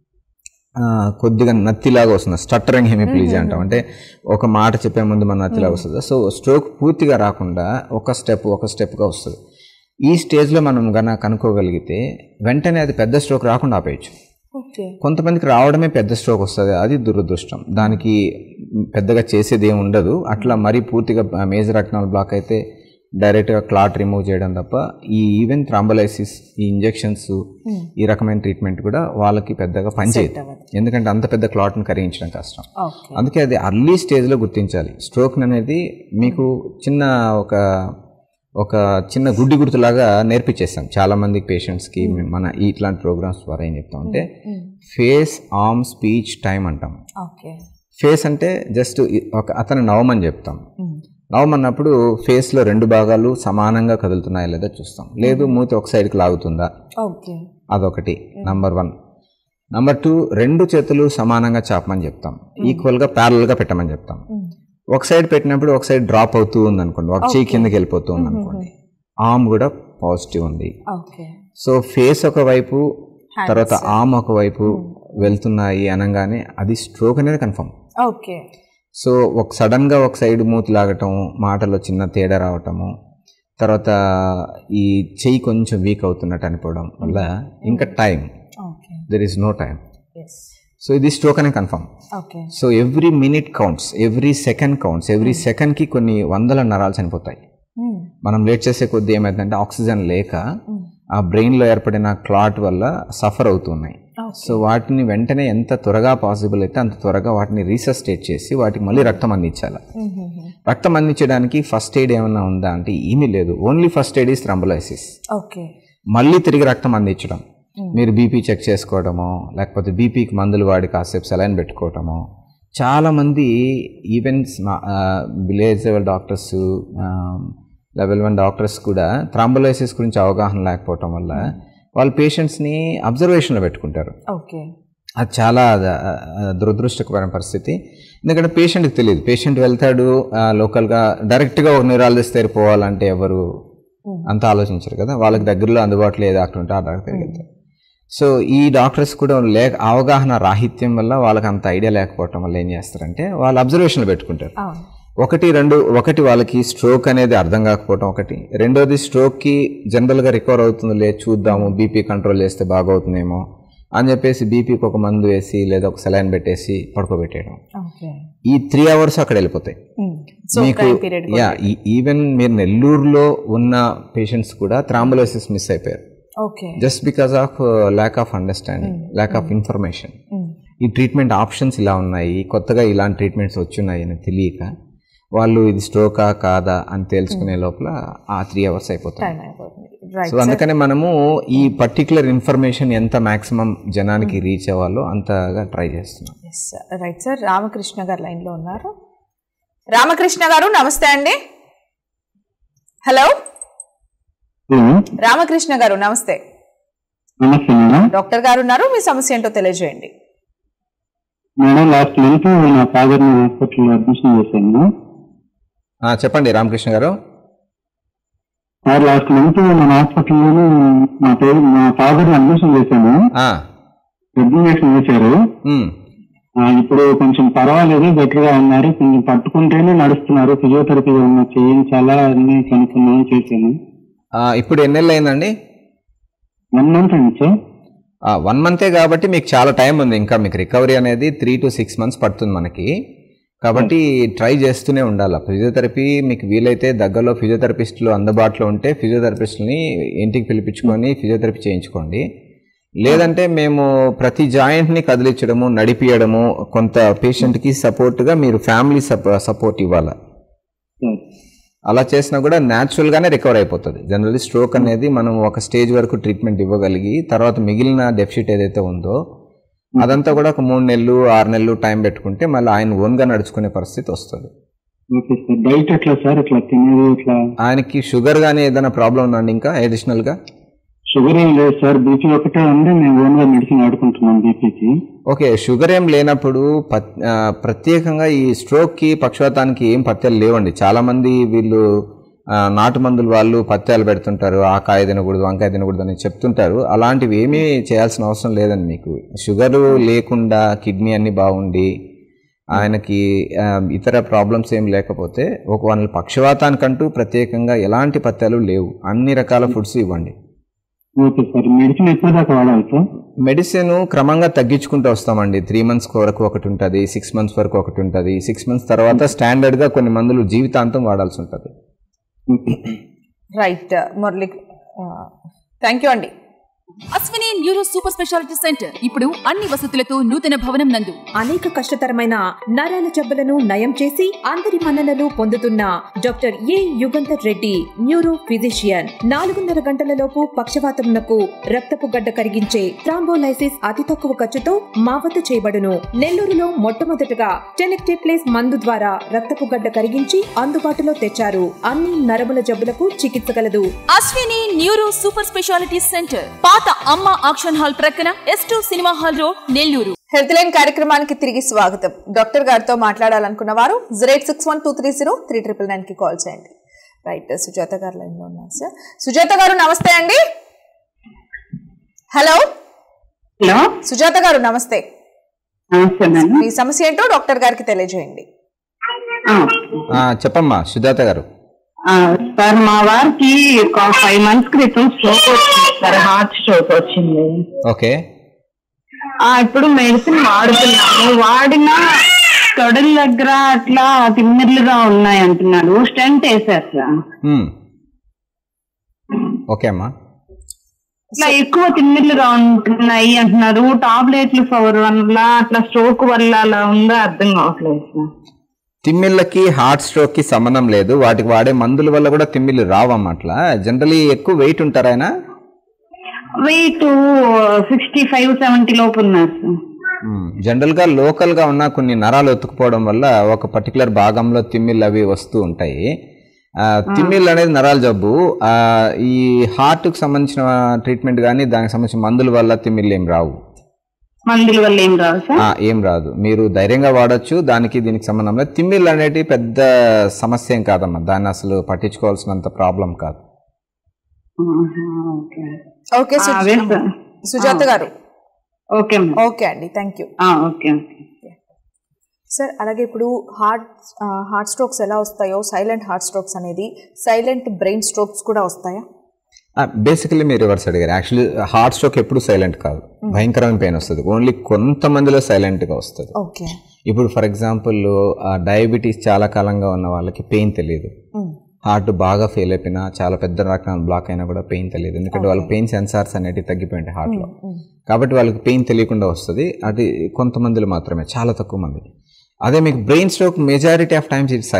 ఆ, కొద్దిగా నత్తిలాగా వస్తుంది స్టట్టరింగ్ హెమిప్లీజియా అంటాం అంటే ఒక మాట చెప్పే ముందు మన నత్తిలాగా వస్తుంది సో స్ట్రోక్ పూర్తిగా రాకుండా ఒక స్టెప్ ఒక స్టెప్గా వస్తుంది ఈ స్టేజ్లో మనం గన కనుక్కోగలిగితే వెంటనే అది పెద్ద స్ట్రోక్ రాకుండా ఆపేయచ్చు ఓకే కొంతమందికి రావడమే పెద్ద స్ట్రోక్ వస్తుంది అది దురదృష్టం దానికి పెద్దగా చేసేది ఏమి ఉండదు అట్లా మరీ పూర్తిగా మేజర్ రక్నాల్ బ్లాక్ అయితే డైరెక్ట్గా క్లాట్ రిమూవ్ చేయడం తప్ప ఈ ఈవెన్ థ్రాంబలైసిస్ ఈ ఇంజెక్షన్స్ ఈ రకమైన ట్రీట్మెంట్ కూడా వాళ్ళకి పెద్దగా పనిచేయదు ఎందుకంటే అంత పెద్ద క్లాట్ని కరిగించడం కష్టం ఓకే అందుకే అది అర్లీ స్టేజ్లో గుర్తించాలి స్ట్రోక్ అనేది మీకు చిన్న ఒక ఒక చిన్న గుడ్డి గుర్తులాగా నేర్పించేస్తాం చాలా మంది పేషెంట్స్కి మన ఈ ఇట్లాంటి ప్రోగ్రామ్స్ ద్వారా ఏం చెప్తాం అంటే ఫేస్ ఆర్మ్ స్పీచ్ టైం అంటాం ఓకే ఫేస్ అంటే జస్ట్ ఒక అతను నవమని చెప్తాం నవమన్నప్పుడు ఫేస్లో రెండు భాగాలు సమానంగా కదులుతున్నాయా లేదా చూస్తాం లేదు మూతి ఒక సైడ్కి లాగుతుందా ఓకే అదొకటి నంబర్ వన్ నంబర్ టూ రెండు చేతులు సమానంగా చాపమని చెప్తాం ఈక్వల్గా ప్యారల్గా పెట్టమని చెప్తాం ఒక సైడ్ పెట్టినప్పుడు ఒక సైడ్ డ్రాప్ అవుతూ ఉంది అనుకోండి ఒక చెయ్యి కిందకి వెళ్ళిపోతూ ఉంది అనుకోండి ఆర్మ్ కూడా పాజిటివ్ ఉంది ఓకే సో ఫేస్ ఒకవైపు తర్వాత ఆర్మ్ ఒకవైపు వెళ్తున్నాయి అనగానే అది స్ట్రోక్ అనేది కన్ఫర్మ్ ఓకే సో ఒక సడన్గా ఒక సైడ్ మూతి లాగటం మాటలో చిన్న తేడా రావటము తర్వాత ఈ చెయ్యి కొంచెం వీక్ అవుతున్నట్టు అనిపోవడం వల్ల ఇంకా time okay there is no time yes so ఇది స్ట్రోక్ అనే confirm okay so every minute counts every second counts every సెకండ్కి కొన్ని వందల నరాలు చనిపోతాయి మనం లేట్ చేసే కొద్దీ ఏమైందంటే ఆక్సిజన్ లేక ఆ బ్రెయిన్లో ఏర్పడిన క్లాట్ వల్ల సఫర్ అవుతున్నాయి సో వాటిని వెంటనే ఎంత త్వరగా పాసిబుల్ అయితే అంత త్వరగా వాటిని రీసస్టేట్ చేసి వాటికి మళ్ళీ రక్తం అందించాలి రక్తం అందించడానికి ఫస్ట్ ఎయిడ్ ఏమన్నా ఉందా అంటే ఏమీ లేదు only first aid is thrombolysis okay మళ్ళీ తిరిగి రక్తం అందించడం మీరు బీపీ చెక్ చేసుకోవడమో లేకపోతే బీపీకి మందులు వాడి కాసేపు సెలైన్ పెట్టుకోవటమో చాలామంది even village level doctors level one doctors కూడా థ్రాంబోలైసిస్ గురించి అవగాహన లేకపోవటం వల్ల వాళ్ళ పేషెంట్స్ని అబ్జర్వేషన్లో పెట్టుకుంటారు ఓకే అది చాలా ద- దురదృష్టకరమైన పరిస్థితి ఎందుకంటే పేషెంట్కి తెలియదు పేషెంట్ వెళ్తాడు ఆ, లోకల్గా డైరెక్ట్గా ఒక న్యూరాలజిస్ట్ దగ్గర పోవాలంటే ఎవరు అంత ఆలోచించరు కదా వాళ్ళకి దగ్గరలో అందుబాటులో ఏ డాక్టర్ ఉంటే ఆ డాక్టర్ దగ్గరికి వెళ్తారు సో ఈ డాక్టర్స్ కూడా లేక అవగాహన రాహిత్యం వల్ల వాళ్ళకి అంత ఐడియా లేకపోవటం వల్ల ఏం చేస్తారంటే వాళ్ళు అబ్జర్వేషన్లో పెట్టుకుంటారు అవును ఒకటి రెండు ఒకటి వాళ్ళకి స్ట్రోక్ అనేది అర్థం కాకపోవడం ఒకటి రెండోది స్ట్రోక్కి జనరల్గా రికవర్ అవుతుంది లేదు చూద్దాము బీపీ కంట్రోల్ చేస్తే బాగవుతుందేమో అని చెప్పేసి బీపీకి ఒక మందు వేసి లేదా ఒక సెలైన్ పెట్టేసి పడుకోబెట్టేయడం ఓకే ఈ త్రీ అవర్స్ అక్కడ వెళ్ళిపోతాయి సో మీకు టైం పీరియడ్ యా ఈవెన్ మీరు నెల్లూరులో ఉన్న పేషెంట్స్ కూడా థ్రాంబులైసిస్ మిస్ అయిపోయారు okay just because of lack of understanding lack of information ఈ ట్రీట్మెంట్ ఆప్షన్స్ ఇలా ఉన్నాయి కొత్తగా ఇలాంటి ట్రీట్మెంట్స్ వచ్చున్నాయి అని తెలియక వాళ్ళు ఇది స్ట్రోకా కాదా అని తెలుసుకునే లోపల ఆ త్రీ అవర్స్ అయిపోతుంది టైం అయిపోతుంది రైట్ సో అందుకనే మనము ఈ పర్టికులర్ ఇన్ఫర్మేషన్ ఎంత మాక్సిమం జనానికి రీచ్ అవ్వాలో అంతగా ట్రై చేస్తున్నాం ఎస్ రైట్ సార్ రామకృష్ణ గారు లైన్లో ఉన్నారు రామకృష్ణ గారు నమస్తే అండి హలో హలో రామకృష్ణ గారు నమస్తే నమస్తే మేడం డాక్టర్ గారు ఉన్నారు మీ సమస్య ఏంటో తెలియజేయండి మేడం లాస్ట్ మంత్ నా ఫాదర్ ని హాస్పిటల్లో అడ్మిషన్ చేశాను ఆ, చెప్పండి రామకృష్ణ గారు సార్ లాస్ట్ మంత్ మన హాస్పిటల్లోనే మా పేరు మా ఫాదర్ అడ్మిషన్ చేశాను ఆ, ఇంజక్షన్ వేశారు ఉమ్, ఆ, ఇప్పుడు కొంచెం పర్వాలేదు బెటర్ గా ఉన్నారు కొంచెం పట్టుకుంటేనే నడుస్తున్నారు ఫిజియోథెరపీ ఏమన్నా చేయించాలా అన్ని కనుక్కున్నాను చేశాను ఆ, ఇప్పుడు ఎన్నెళ్ళు అయిందండి వన్ మంత్ అండి సార్ వన్ మంతే కాబట్టి మీకు చాలా టైం ఉంది ఇంకా మీకు రికవరీ అనేది త్రీ టు సిక్స్ మంత్స్ పడుతుంది మనకి కాబట్టి ట్రై చేస్తూనే ఉండాలి ఫిజియోథెరపీ మీకు వీలైతే దగ్గరలో ఫిజియోథెరపిస్టులు అందుబాటులో ఉంటే ఫిజియోథెరపిస్ట్ని ఇంటికి పిలిపించుకొని ఫిజియోథెరపీ చేయించుకోండి లేదంటే మేము ప్రతి జాయింట్ని కదిలించడము నడిపియడము కొంత పేషెంట్కి సపోర్ట్గా మీరు ఫ్యామిలీ సపోర్ట్ ఇవ్వాలి సార్ అలా చేసినా కూడా న్యాచురల్గానే రికవర్ అయిపోతుంది జనరల్లీ స్ట్రోక్ అనేది మనం ఒక స్టేజ్ వరకు ట్రీట్మెంట్ ఇవ్వగలిగి తర్వాత మిగిలిన డెఫిషిట్ ఏదైతే ఉందో అదంతా కూడా ఒక మూడు నెలలు ఆరు నెలలు టైం పెట్టుకుంటే మళ్ళీ ఆయన ఓన్గా నడుచుకునే పరిస్థితి వస్తుంది ఓకే సార్ డైట్ ఎట్లా సార్ ఇట్లా తినేది ఇట్లా ఆయనకి షుగర్ కానీ ఏదైనా ప్రాబ్లం ఉందండి ఇంకా అడిషనల్గా షుగర్ ఏం లేదు సార్ బీపీ ఒకటే ఉంది మేము ఓన్ గా మెడిసిన్ వాడుకుంటున్నాం బీపీకి ఓకే షుగర్ ఏం లేనప్పుడు పత్- ఆ, ప్రత్యేకంగా ఈ స్ట్రోక్కి పక్షవాతానికి ఏం పత్యాలు లేవండి చాలామంది వీళ్ళు ఆ, నాటు మందులు వాళ్ళు పత్యాలు పెడుతుంటారు ఆ కాయ తినకూడదు వంకాయ తినకూడదు అని చెప్తుంటారు అలాంటివి ఏమీ చేయాల్సిన అవసరం లేదండి మీకు షుగర్ లేకుండా కిడ్నీ అన్ని బాగుండి ఆయనకి ఆ, ఇతర ప్రాబ్లమ్స్ ఏం లేకపోతే ఒక వాళ్ళ పక్షవాతానికంటూ ప్రత్యేకంగా ఎలాంటి పత్యాలు లేవు అన్ని రకాల ఫుడ్స్ ఇవ్వండి ఓకే సార్ మెడిసిన్ ఎప్పుడు దాకా వాడాలి సార్ మెడిసిన్ క్రమంగా తగ్గించుకుంటూ వస్తామండి త్రీ మంత్స్ వరకు ఒకటి ఉంటుంది సిక్స్ మంత్స్ వరకు ఒకటి ఉంటుంది సిక్స్ మంత్స్ తర్వాత స్టాండర్డ్గా కొన్ని మందులు జీవితాంతం వాడాల్సి ఉంటుంది okay right Murali thank you అండి Ashwini neuro super speciality centre ఇప్పుడు అన్ని వసతులతో నూతన భవనం నందు అనేక కష్టతరమైన నరాల జబ్బులను నయం చేసి అందరి మన్ననలు పొందుతున్న doctor A Yugandhar Reddy neuro physician నాలుగున్నర గంటల లోపు పక్షవాతమునకు రక్తపు గడ్డ కరిగించే థ్రాంబోలైసిస్ అతి తక్కువ ఖర్చుతో మా వద్ద చేయబడును నెల్లూరులో మొట్టమొదటగా టెనెక్టేప్లేస్ మందు ద్వారా రక్తపు గడ్డ కరిగించి అందుబాటులో తెచ్చారు అన్ని నరముల జబ్బులకు చికిత్స కలదు Ashwini neuro super speciality centre పాత అమ్మ ఆక్షన్ హాల్ ప్రక్కన S two cinema hall road Nellore health line కార్యక్రమానికి తిరిగి స్వాగతం డాక్టర్ గారితో మాట్లాడాలనుకున్న వారు zero eight six one two three zero three triple nine కి కాల్ చేయండి రైట్ సుజాత గారు లైన్ లో ఉన్నారు సార్ సుజాత గారు నమస్తే అండి హలో హలో సుజాత గారు నమస్తే నమస్తే మేడం మీ సమస్య ఏంటో డాక్టర్ గారికి తెలియజేయండి ఆ, ఆ, చెప్పమ్మా సుజాత గారు ఆ, సార్ మా వారికి ఒక ఫైవ్ మంత్స్ క్రితం స్ట్రోక్ వచ్చింది సార్ హార్ట్ స్ట్రోక్ వచ్చింది ఓకే ఆ, ఇప్పుడు మెడిసిన్ వాడుతున్నాము వాడిన తొడల దగ్గర అట్లా తిమ్మిర్లుగా ఉన్నాయి అంటున్నారు స్టెంట్ వేశారు సార్ మ్మ్. ఓకే అమ్మా ఇట్లా ఎక్కువ తిమ్మిర్లుగా ఉంటున్నాయి అంటున్నారు టాబ్లెట్లు ఫవర్ వల్ల అట్లా స్ట్రోక్ వల్ల అలా ఉందో అర్థం కావట్లేదు సార్ తిమ్మిళ్ళకి హార్ట్ స్ట్రోక్కి సంబంధం లేదు వాటికి వాడే మందుల వల్ల కూడా తిమ్మిళ్ళు రావమ్మ అట్లా జనరలీ ఎక్కువ వెయిట్ ఉంటారు ఆయన వెయిట్ సిక్స్టీ ఫైవ్ సెవెంటీ లోపు ఉన్నారు సార్ మ్మ్. జనరల్గా లోకల్గా ఉన్న కొన్ని నరాలు ఒత్తుకుపోవడం వల్ల ఒక పర్టికులర్ భాగంలో తిమ్మిళ్ళు అవి వస్తూ ఉంటాయి ఆ, తిమ్మిళ్ళు అనేది నరాల జబ్బు ఆ, ఈ హార్ట్కి సంబంధించిన ట్రీట్మెంట్ కానీ దానికి సంబంధించిన మందుల వల్ల తిమ్మిళ్ళు ఏం రావు మందుల వల్ల ఏం రావు సార్ ఆ, ఏం రాదు మీరు ధైర్యంగా వాడచ్చు దానికి దీనికి సంబంధం లేదు తిమ్మిళ్ళు అనేటివి పెద్ద సమస్య ఏం కాదమ్మా దాన్ని అసలు పట్టించుకోవాల్సినంత ప్రాబ్లం కాదు ఆహా, ఓకే ఓకే ఆ, సుజ- అదే సార్ సుజాత గారు ఓకే మేడం ఓకే అండి థ్యాంక్ యూ ఆ, ఓకే ఓకే సార్ అలాగే ఇప్పుడు హార్ట్ ఆ, హార్ట్ స్ట్రోక్స్ ఎలా వస్తాయో సైలెంట్ హార్ట్ స్ట్రోక్స్ అనేది సైలెంట్ బ్రెయిన్ స్ట్రోక్స్ కూడా వస్తాయా బేసికలీ మీరు రివర్స్ అడిగారు యాక్చువల్లీ హార్ట్ స్ట్రోక్ ఎప్పుడు సైలెంట్ కాదు భయంకరమైన పెయిన్ వస్తుంది ఓన్లీ కొంతమందిలో సైలెంట్గా వస్తుంది ఓకే ఇప్పుడు ఫర్ ఎగ్జాంపుల్ డయాబెటీస్ చాలా కాలంగా ఉన్న వాళ్ళకి పెయిన్ తెలియదు హార్ట్ బాగా ఫెయిల్ అయిపోయినా చాలా పెద్ద రకం బ్లాక్ అయినా కూడా పెయిన్ తెలియదు ఎందుకంటే వాళ్ళ పెయిన్ సెన్సార్స్ అనేవి తగ్గిపోయింటాయి హార్ట్లో కాబట్టి వాళ్ళకి పెయిన్ తెలియకుండా వస్తుంది అది కొంతమందిలో మాత్రమే చాలా తక్కువ మంది అదే మీకు brain stroke majority of times it silent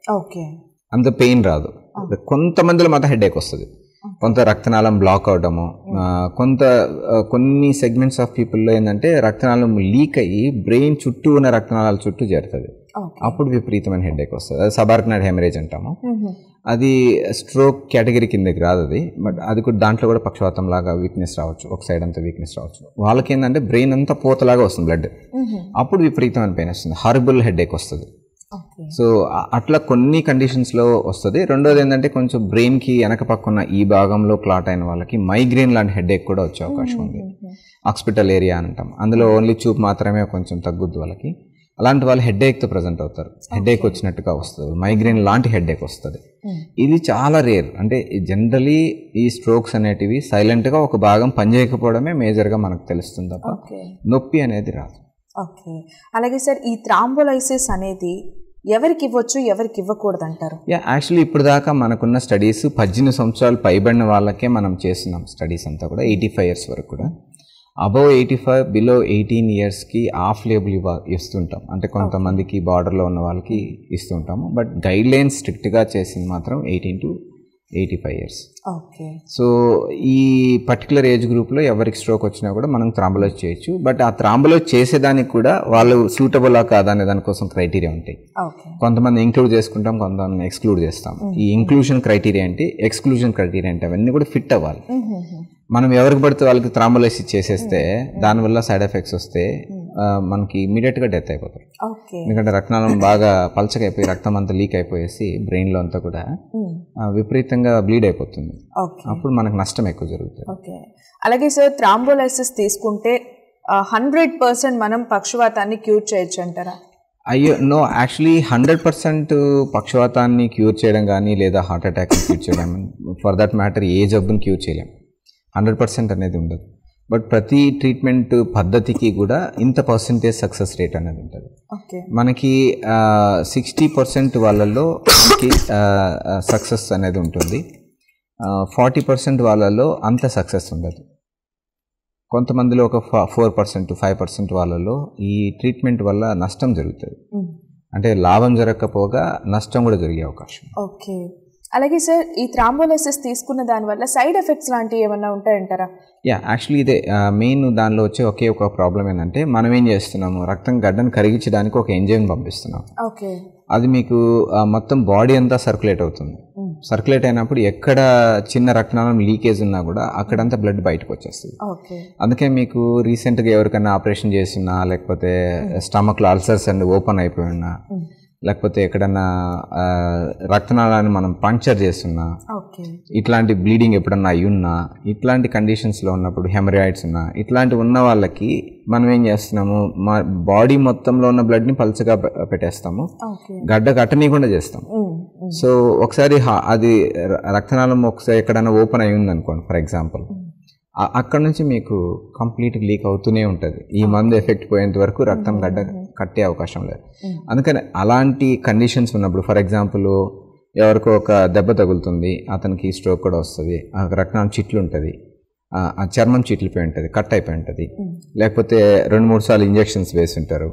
okay అంత పెయిన్ రాదు కొంతమందిలో మాత్రం హెడేక్ వస్తుంది కొంత రక్తనాళం బ్లాక్ అవడము ఆ, కొంత ఆ, కొన్ని సెగ్మెంట్స్ ఆఫ్ పీపుల్లో ఏంటంటే రక్తనాళం లీక్ అయ్యి బ్రెయిన్ చుట్టూ ఉన్న రక్తనాళాల చుట్టూ చేరుతుంది ఓకే అప్పుడు విపరీతమైన హెడేక్ వస్తుంది అది సబార్కనైడ్ హెమరేజ్ అంటాము అది స్ట్రోక్ కేటగిరీ కిందకి రాదు అది బట్ అది కూడా దాంట్లో కూడా పక్షవాతం లాగా వీక్నెస్ రావచ్చు ఒక సైడ్ అంతా వీక్నెస్ రావచ్చు వాళ్ళకి ఏంటంటే బ్రెయిన్ అంతా పోతలాగా వస్తుంది బ్లడ్ అప్పుడు విపరీతమైన పెయిన్ వస్తుంది హారబుల్ హెడేక్ వస్తుంది ఓకే సో ఆ- అట్లా కొన్ని కండిషన్స్లో వస్తుంది రెండోది ఏంటంటే కొంచెం బ్రెయిన్కి వెనక పక్కన ఈ భాగంలో క్లాట్ అయిన వాళ్ళకి మైగ్రేన్ లాంటి హెడేక్ కూడా వచ్చే అవకాశం ఉంది హాస్పిటల్ ఏరియా అని అంటాం అందులో ఓన్లీ చూపు మాత్రమే కొంచెం తగ్గుద్ది వాళ్ళకి అలాంటి వాళ్ళు హెడేక్తో ప్రజెంట్ అవుతారు హెడేక్ వచ్చినట్టుగా వస్తుంది మైగ్రేన్ లాంటి హెడేక్ వస్తుంది ఇది చాలా రేర్ అంటే జనరలీ ఈ స్ట్రోక్స్ అనేటివి సైలెంట్గా ఒక భాగం పనిచేయకపోవడమే మేజర్గా మనకు తెలుస్తుంది తప్ప ఓకే నొప్పి అనేది రాదు ఓకే అలాగే సార్ ఈ థ్రాంబోలైసిస్ అనేది ఎవరికి ఇవ్వచ్చు ఎవరికి ఇవ్వకూడదు అంటారు యా యాక్చువల్లీ ఇప్పుడు దాకా మనకున్న స్టడీస్ పద్దెనిమిది సంవత్సరాలు పైబడిన వాళ్ళకే మనం చేస్తున్నాం స్టడీస్ అంతా కూడా ఎయిటీ ఫైవ్ ఇయర్స్ వరకు కూడా above eighty five below eighteen ఇయర్స్కి ఆఫ్ లేబుల్ ఇవ్వ ఇస్తుంటాం అంటే కొంతమందికి బార్డర్లో ఉన్న వాళ్ళకి ఇస్తుంటాము బట్ గైడ్ లైన్స్ స్ట్రిక్ట్గా చేసింది మాత్రం eighteen to eighty five years okay so ఈ పర్టికులర్ ఏజ్ గ్రూప్లో ఎవరికి స్ట్రోక్ వచ్చినా కూడా మనం థ్రాంబలైజ్ చేయొచ్చు బట్ ఆ థ్రాంబలైజ్ చేసేదానికి కూడా వాళ్ళు సూటబులా కాదా అనే దానికోసం క్రైటీరియా ఉంటాయి ఓకే కొంతమంది ఇంక్లూడ్ చేసుకుంటాం కొంతమంది ఎక్స్క్లూడ్ చేస్తాం ఈ ఇంక్లూషన్ క్రైటీరియా ఏంటి ఎక్స్క్లూజన్ క్రైటీరియా అంటే అవన్నీ కూడా ఫిట్ అవ్వాలి మనం ఎవరికి పడితే వాళ్ళకి థ్రాంబోలైసిస్ చేసేస్తే దానివల్ల సైడ్ ఎఫెక్ట్స్ వస్తే ఆ, మనకి ఇమీడియట్గా డెత్ అయిపోతారు ఓకే ఎందుకంటే రక్తనాళం బాగా పలచగా అయిపోయి రక్తం అంతా లీక్ అయిపోయేసి బ్రెయిన్లో అంతా కూడా ఆ, విపరీతంగా బ్లీడ్ అయిపోతుంది ఓకే అప్పుడు మనకు నష్టం ఎక్కువ జరుగుతుంది ఓకే అలాగే సార్ థ్రాంబోలైసిస్ తీసుకుంటే హండ్రెడ్ పర్సెంట్ మనం పక్షవాతాన్ని క్యూర్ చేయొచ్చు అంటారా అయ్యో నో యాక్చువల్లీ హండ్రెడ్ పర్సెంట్ పక్షవాతాన్ని క్యూర్ చేయడం కానీ లేదా హార్ట్ అటాక్ని క్యూర్ చేయడం ఫర్ దట్ మ్యాటర్ ఏ జబ్బుని క్యూర్ చేయలేం హండ్రెడ్ పర్సెంట్ అనేది ఉండదు బట్ ప్రతి ట్రీట్మెంట్ పద్ధతికి కూడా ఇంత పర్సెంటేజ్ సక్సెస్ రేట్ అనేది ఉంటుంది ఓకే మనకి సిక్స్టీ పర్సెంట్ వాళ్ళల్లో మనకి సక్సెస్ అనేది ఉంటుంది ఫార్టీ పర్సెంట్ వాళ్ళలో అంత సక్సెస్ ఉండదు కొంతమందిలో ఒక ఫోర్ పర్సెంట్ ఫైవ్ పర్సెంట్ వాళ్ళలో ఈ ట్రీట్మెంట్ వల్ల నష్టం జరుగుతుంది అంటే లాభం జరగకపోగా నష్టం కూడా జరిగే అవకాశం ఓకే అలాగే సార్ ఈ థ్రాంబోలైసిస్ తీసుకున్న దానివల్ల సైడ్ ఎఫెక్ట్స్ లాంటివి ఏమన్నా ఉంటాయంటారా యా యాక్చువల్లీ ఇదే మెయిన్ దానిలో వచ్చే ఒకే ఒక ప్రాబ్లం ఏంటంటే మనం ఏం చేస్తున్నాము రక్తం గడ్డను కరిగించడానికి ఒక ఎంజైమ్ పంపిస్తున్నాం ఓకే అది మీకు ఆ, మొత్తం బాడీ అంతా సర్క్యులేట్ అవుతుంది సర్క్యులేట్ అయినప్పుడు ఎక్కడ చిన్న రక్తనాళం లీకేజ్ ఉన్నా కూడా అక్కడంతా బ్లడ్ బయటకు వచ్చేస్తుంది ఓకే అందుకే మీకు రీసెంట్గా ఎవరికైనా ఆపరేషన్ చేసినా లేకపోతే స్టమక్లో అల్సర్స్ అండ్ ఓపెన్ అయిపోయి ఉన్నా లేకపోతే ఎక్కడన్నా ఆ, రక్తనాళాన్ని మనం పంక్చర్ చేస్తున్నా ఓకే ఇట్లాంటి బ్లీడింగ్ ఎప్పుడన్నా అయి ఉన్నా ఇట్లాంటి కండిషన్స్లో ఉన్నప్పుడు హెమరాయిడ్స్ ఉన్నా ఇట్లాంటి ఉన్న వాళ్ళకి మనం ఏం చేస్తున్నాము మా బాడీ మొత్తంలో ఉన్న బ్లడ్ని పల్చగా పె- పెట్టేస్తాము ఓకే గడ్డ కట్టనీయకుండా చేస్తాం సో ఒకసారి హా- అది ర- రక్తనాళం ఒకసారి ఎక్కడైనా ఓపెన్ అయి ఉందనుకోండి ఫర్ ఎగ్జాంపుల్ అక్కడ నుంచి మీకు కంప్లీట్ లీక్ అవుతూనే ఉంటుంది ఈ మందు ఎఫెక్ట్ పోయేంత వరకు రక్తం గడ్డ కట్టే అవకాశం లేదు అందుకని అలాంటి కండిషన్స్ ఉన్నప్పుడు ఫర్ ఎగ్జాంపుల్ ఎవరికో ఒక దెబ్బ తగులుతుంది అతనికి స్ట్రోక్ కూడా వస్తుంది ఆ రక్తం చిట్లు ఉంటుంది ఆ చర్మం చిట్లిపోయి ఉంటుంది కట్ అయిపోయి ఉంటుంది లేకపోతే రెండు మూడు సార్లు ఇంజెక్షన్స్ వేసి ఉంటారు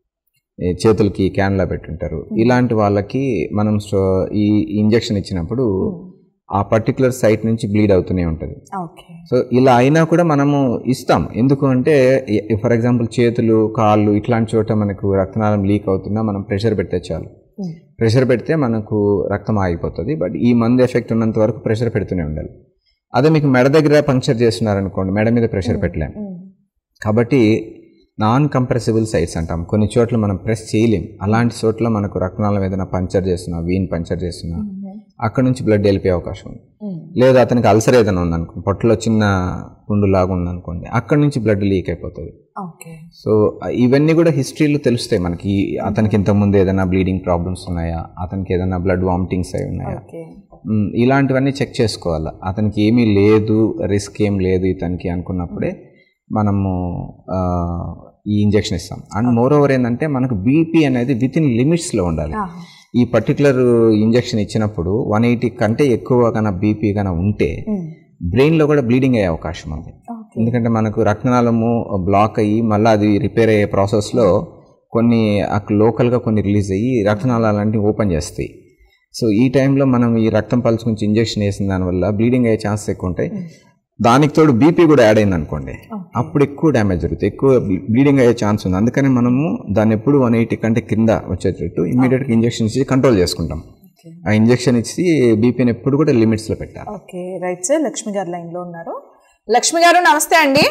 ఈ చేతులకి క్యాన్లా పెట్టుంటారు ఇలాంటి వాళ్ళకి మనం స్టో ఈ ఇంజెక్షన్ ఇచ్చినప్పుడు ఆ పర్టికులర్ సైట్ నుంచి బ్లీడ్ అవుతూనే ఉంటుంది ఓకే సో ఇలా అయినా కూడా మనము ఇస్తాం ఎందుకు అంటే ఫర్ ఎగ్జాంపుల్ చేతులు కాళ్ళు ఇట్లాంటి చోట మనకు రక్తనాళం లీక్ అవుతున్నా మనం ప్రెషర్ పెడితే చాలు ప్రెషర్ పెడితే మనకు రక్తం ఆగిపోతుంది బట్ ఈ మందు ఎఫెక్ట్ ఉన్నంత వరకు ప్రెషర్ పెడుతూనే ఉండాలి అదే మీకు మెడ దగ్గర పంక్చర్ చేస్తున్నారనుకోండి మెడ మీద ప్రెషర్ పెట్టలేం కాబట్టి నాన్ కంప్రెసిబుల్ సైట్స్ అంటాం కొన్ని చోట్ల మనం ప్రెస్ చేయలేం అలాంటి చోట్ల మనకు రక్తనాళం ఏదైనా పంచర్ చేస్తున్నా వీన్ పంచర్ చేస్తున్నా అక్కడ నుంచి బ్లడ్ వెళ్ళిపోయే అవకాశం ఉంది లేదా అతనికి అల్సర్ ఏదైనా ఉందనుకో పొట్టలో చిన్న పుండు లాగా ఉందనుకోండి అక్కడ నుంచి బ్లడ్ లీక్ అయిపోతుంది ఓకే సో ఇవన్నీ కూడా హిస్టరీలో తెలుస్తాయి మనకి ఈ- అతనికి ఇంతకుముందు ఏదైనా బ్లీడింగ్ ప్రాబ్లమ్స్ ఉన్నాయా అతనికి ఏదైనా బ్లడ్ వామిటింగ్స్ అయి ఉన్నాయా ఓకే మ్, ఇలాంటివన్నీ చెక్ చేసుకోవాలి అతనికి ఏమీ లేదు రిస్క్ ఏం లేదు ఇతనికి అనుకున్నప్పుడే మనము ఆ, ఈ ఇంజెక్షన్ ఇస్తాం అండ్ మోర్ ఓవర్ ఏంటంటే మనకు బీపీ అనేది విత్ ఇన్ లిమిట్స్లో ఉండాలి ఈ పర్టికులర్ ఇంజెక్షన్ ఇచ్చినప్పుడు వన్ ఎయిటీ కంటే ఎక్కువ కన్నా బీపీ కన్నా ఉంటే బ్రెయిన్లో కూడా బ్లీడింగ్ అయ్యే అవకాశం ఉంది ఎందుకంటే మనకు రక్తనాళము బ్లాక్ అయ్యి మళ్ళీ అది రిపేర్ అయ్యే ప్రాసెస్లో కొన్ని అక్కడ లోకల్గా కొన్ని రిలీజ్ అయ్యి రక్తనాళాలంటివి ఓపెన్ చేస్తాయి సో ఈ టైంలో మనం ఈ రక్తం పల్స్ గురించి ఇంజెక్షన్ వేసిన దానివల్ల బ్లీడింగ్ అయ్యే ఛాన్సెస్ ఎక్కువ ఉంటాయి దానికి తోడు బీపీ కూడా యాడ్ అయింది అనుకోండి అప్పుడు ఎక్కువ డ్యామేజ్ జరుగుతుంది ఎక్కువ బ్లీడింగ్ అయ్యే ఛాన్స్ ఉంది అందుకని మనము దాన్ని ఎప్పుడు వన్ ఎయిటీ కంటే కింద వచ్చేటట్టు ఇమీడియట్గా ఇంజెక్షన్ ఇచ్చి కంట్రోల్ చేసుకుంటాం ఆ ఇంజెక్షన్ ఇచ్చి బీపీని ఎప్పుడు కూడా లిమిట్స్లో పెట్టాలి ఓకే రైట్ సార్ లక్ష్మి గారు లైన్లో ఉన్నారు లక్ష్మి గారు నమస్తే అండి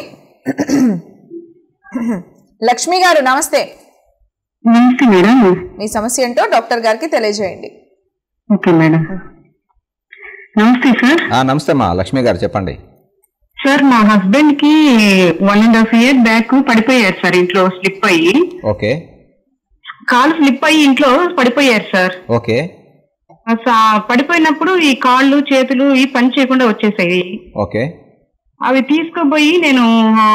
లక్ష్మి గారు నమస్తే నమస్తే మేడం మీ సమస్య ఏంటో డాక్టర్ గారికి తెలియజేయండి ఓకే మేడం నమస్తే సార్ ఆ, నమస్తే మా లక్ష్మి గారు చెప్పండి సార్ మా హస్బెండ్ కి one and half year back పడిపోయారు సార్ ఇంట్లో స్లిప్ అయ్యి ఓకే కాలు స్లిప్ అయ్యి ఇంట్లో పడిపోయారు సార్ ఓకే సా- పడిపోయినప్పుడు ఈ కాళ్ళు చేతులు ఈ పని చేయకుండా వచ్చేసాయి ఓకే అవి తీసుకుపోయి నేను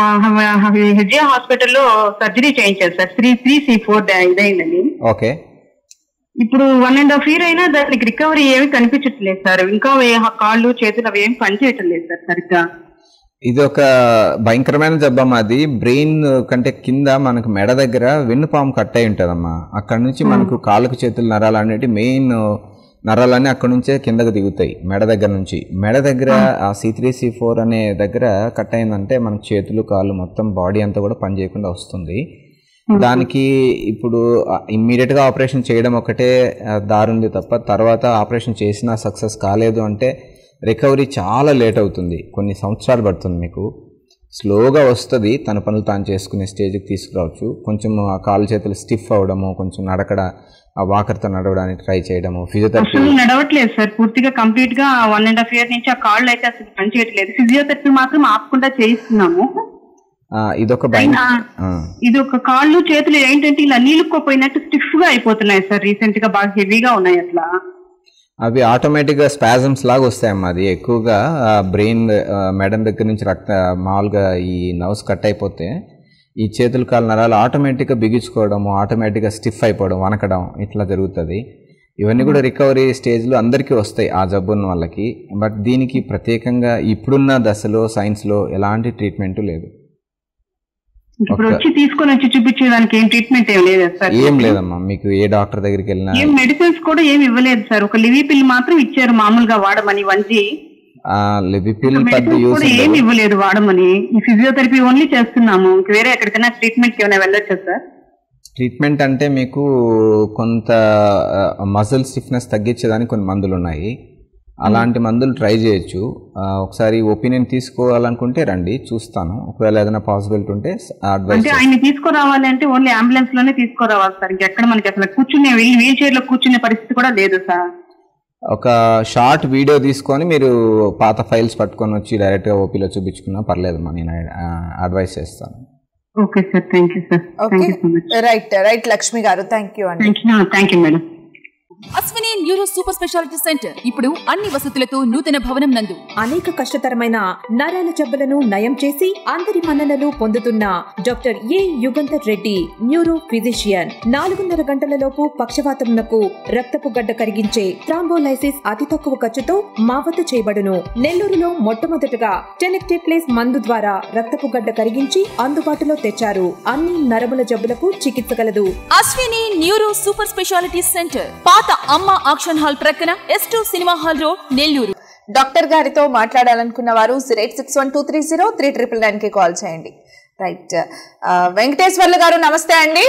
హెచ్ఏ హాస్పిటల్లో సర్జరీ చేయించాను sir three three C four ఇదైందని ఓకే ఇప్పుడు వన్ అండ్ హాఫ్ ఇయర్ అయినా దానికి రికవరీ ఏమి కనిపించట్లేదు సార్ ఇంకా ఏ- కాళ్ళు చేతులు అవి ఏమి పనిచేయటం లేదు సార్ సరిగ్గా ఇది ఒక భయంకరమైన జబ్బమ్మ అది బ్రెయిన్ కంటే కింద మనకు మెడ దగ్గర వెన్నుపాము కట్ అయి ఉంటుందమ్మా అక్కడ నుంచి మనకు కాళ్ళకు చేతులు నరాలు అనేవి మెయిన్ నరాలన్నీ అక్కడ నుంచే కిందకు దిగుతాయి మెడ దగ్గర నుంచి మెడ దగ్గర ఆ సి త్రీ సి ఫోర్ అనే దగ్గర కట్ అయిందంటే మనకు చేతులు కాళ్ళు మొత్తం బాడీ అంతా కూడా పని చేయకుండా వస్తుంది దానికి ఇప్పుడు ఇమ్మీడియట్ గా ఆపరేషన్ చేయడం ఒకటే ఆ, దారి ఉంది తప్ప తర్వాత ఆపరేషన్ చేసినా సక్సెస్ కాలేదు అంటే రికవరీ చాలా లేట్ అవుతుంది కొన్ని సంవత్సరాలు పడుతుంది మీకు స్లోగా వస్తుంది తన పనులు తాను చేసుకునే స్టేజ్కి తీసుకురావచ్చు కొంచెం ఆ కాలు చేతులు స్టిఫ్ అవ్వడము కొంచెం నడకడ ఆ వాకర్తో నడవడానికి ట్రై చేయడము ఫిజియోథెరపీ అసలు నడవట్లేదు సార్ పూర్తిగా కంప్లీట్ గా వన్ అండ్ హాఫ్ ఇయర్ నుంచి ఆ కాళ్ళు అయితే అసలు పనిచేయట్లేదు ఫిజియోథెరపీ మాత్రం ఆపకుండా చేయిస్తున్నాము ఇదొక భయం ఆ. ఇది ఒక కాళ్ళు చేతులు ఏంటంటే ఇలా నీళ్ళుకోపోయినట్టు స్టిఫ్ గా అయిపోతున్నాయి సార్ రీసెంట్ గా బాగా హెవీగా ఉన్నాయి అట్లా అవి ఆటోమేటిక్గా స్పాజమ్స్ లాగా వస్తాయమ్మా అది ఎక్కువగా బ్రెయిన్ మెడం దగ్గర నుంచి రక్త మామూలుగా ఈ నర్వ్స్ కట్ అయిపోతే ఈ చేతులు కాలు నరాలు ఆటోమేటిక్గా బిగించుకోవడము ఆటోమేటిక్గా స్టిఫ్ అయిపోవడం వనకడం ఇట్లా జరుగుతుంది ఇవన్నీ కూడా రికవరీ స్టేజ్లో అందరికీ వస్తాయి ఆ జబ్బు ఉన్న వాళ్ళకి బట్ దీనికి ప్రత్యేకంగా ఇప్పుడున్న దశలో సైన్స్లో ఎలాంటి ట్రీట్మెంట్ లేదు ఇప్పుడు ఒక- వచ్చి తీసుకొని వచ్చి చూపించేదానికి ఏం ట్రీట్మెంట్ ఏం లేదు సార్ ఏం లేదమ్మా మీకు ఏ డాక్టర్ దగ్గరికి వెళ్ళినా ఏం మెడిసిన్స్ కూడా ఏం ఇవ్వలేదు సార్ ఒక లివీ పిల్ మాత్రం ఇచ్చారు మామూలుగా వాడమని వంచి లిబిపిల్ పెద్ద మెడిసిన్స్ యూస్ కూడా ఏమి ఇవ్వలేదు వాడమని ఈ ఫిజియోథెరపీ ఓన్లీ చేస్తున్నాము ఇంక వేరే ఎక్కడికైనా ట్రీట్మెంట్ ఏమైనా వెళ్ళొచ్చా సార్ ట్రీట్మెంట్ అంటే మీకు కొంత మజిల్ స్టిఫ్నెస్ తగ్గించేదానికి కొన్ని మందులు ఉన్నాయి అలాంటి మందులు ట్రై చేయొచ్చు ఆ, ఒకసారి ఒపీనియన్ తీసుకోవాలనుకుంటే రండి చూస్తాను ఒకవేళ ఏదైనా పాసిబిలిటీ ఉంటే అడ్వైస్ అంటే ఆయన తీసుకురావాలి అంటే ఓన్లీ అంబులెన్స్ లోనే తీసుకురావాలి సార్ ఇంకెక్కడ మనకి అసలు కూర్చునే వీల్ వీల్ చైర్ లో కూర్చునే పరిస్థితి కూడా లేదు సార్ ఒక షార్ట్ వీడియో తీసుకొని మీరు పాత ఫైల్స్ పట్టుకొని వచ్చి డైరెక్ట్గా ఓపీలో చూపించుకున్నా పర్లేదమ్మా నేను అడ్వైస్ చేస్తాను okay sir thank you sir okay thank you so much right right Lakshmi గారు థ్యాంక్ యూ అండి thank you thank you madam Ashwini neuro super speciality centre ఇప్పుడు అన్ని వసతులతో నూతన భవనం నందు అనేక కష్టతరమైన నరాల జబ్బులను నయం చేసి అందరి మన్ననలు పొందుతున్న doctor A Yugandhar Reddy neuro physician నాలుగున్నర గంటలలోపు పక్షవాతమునకు రక్తపు గడ్డ కరిగించే థ్రాంబోలైసిస్ అతి తక్కువ ఖర్చుతో మా వద్ద చేయబడును నెల్లూరులో మొట్టమొదటగా టెనెక్టేప్లేస్ మందు ద్వారా రక్తపు గడ్డ కరిగించి అందుబాటులో తెచ్చారు అన్ని నరముల జబ్బులకు చికిత్స కలదు Ashwini neuro super speciality centre పాత అమ్మ ఆక్షన్ హాల్ ప్రక్కన S two cinema hall road Nellore doctor గారితో మాట్లాడాలనుకున్న వారు zero eight six one two three zero three triple nine కి కాల్ చేయండి రైట్ ఆ, వెంకటేశ్వర్లు గారు నమస్తే అండి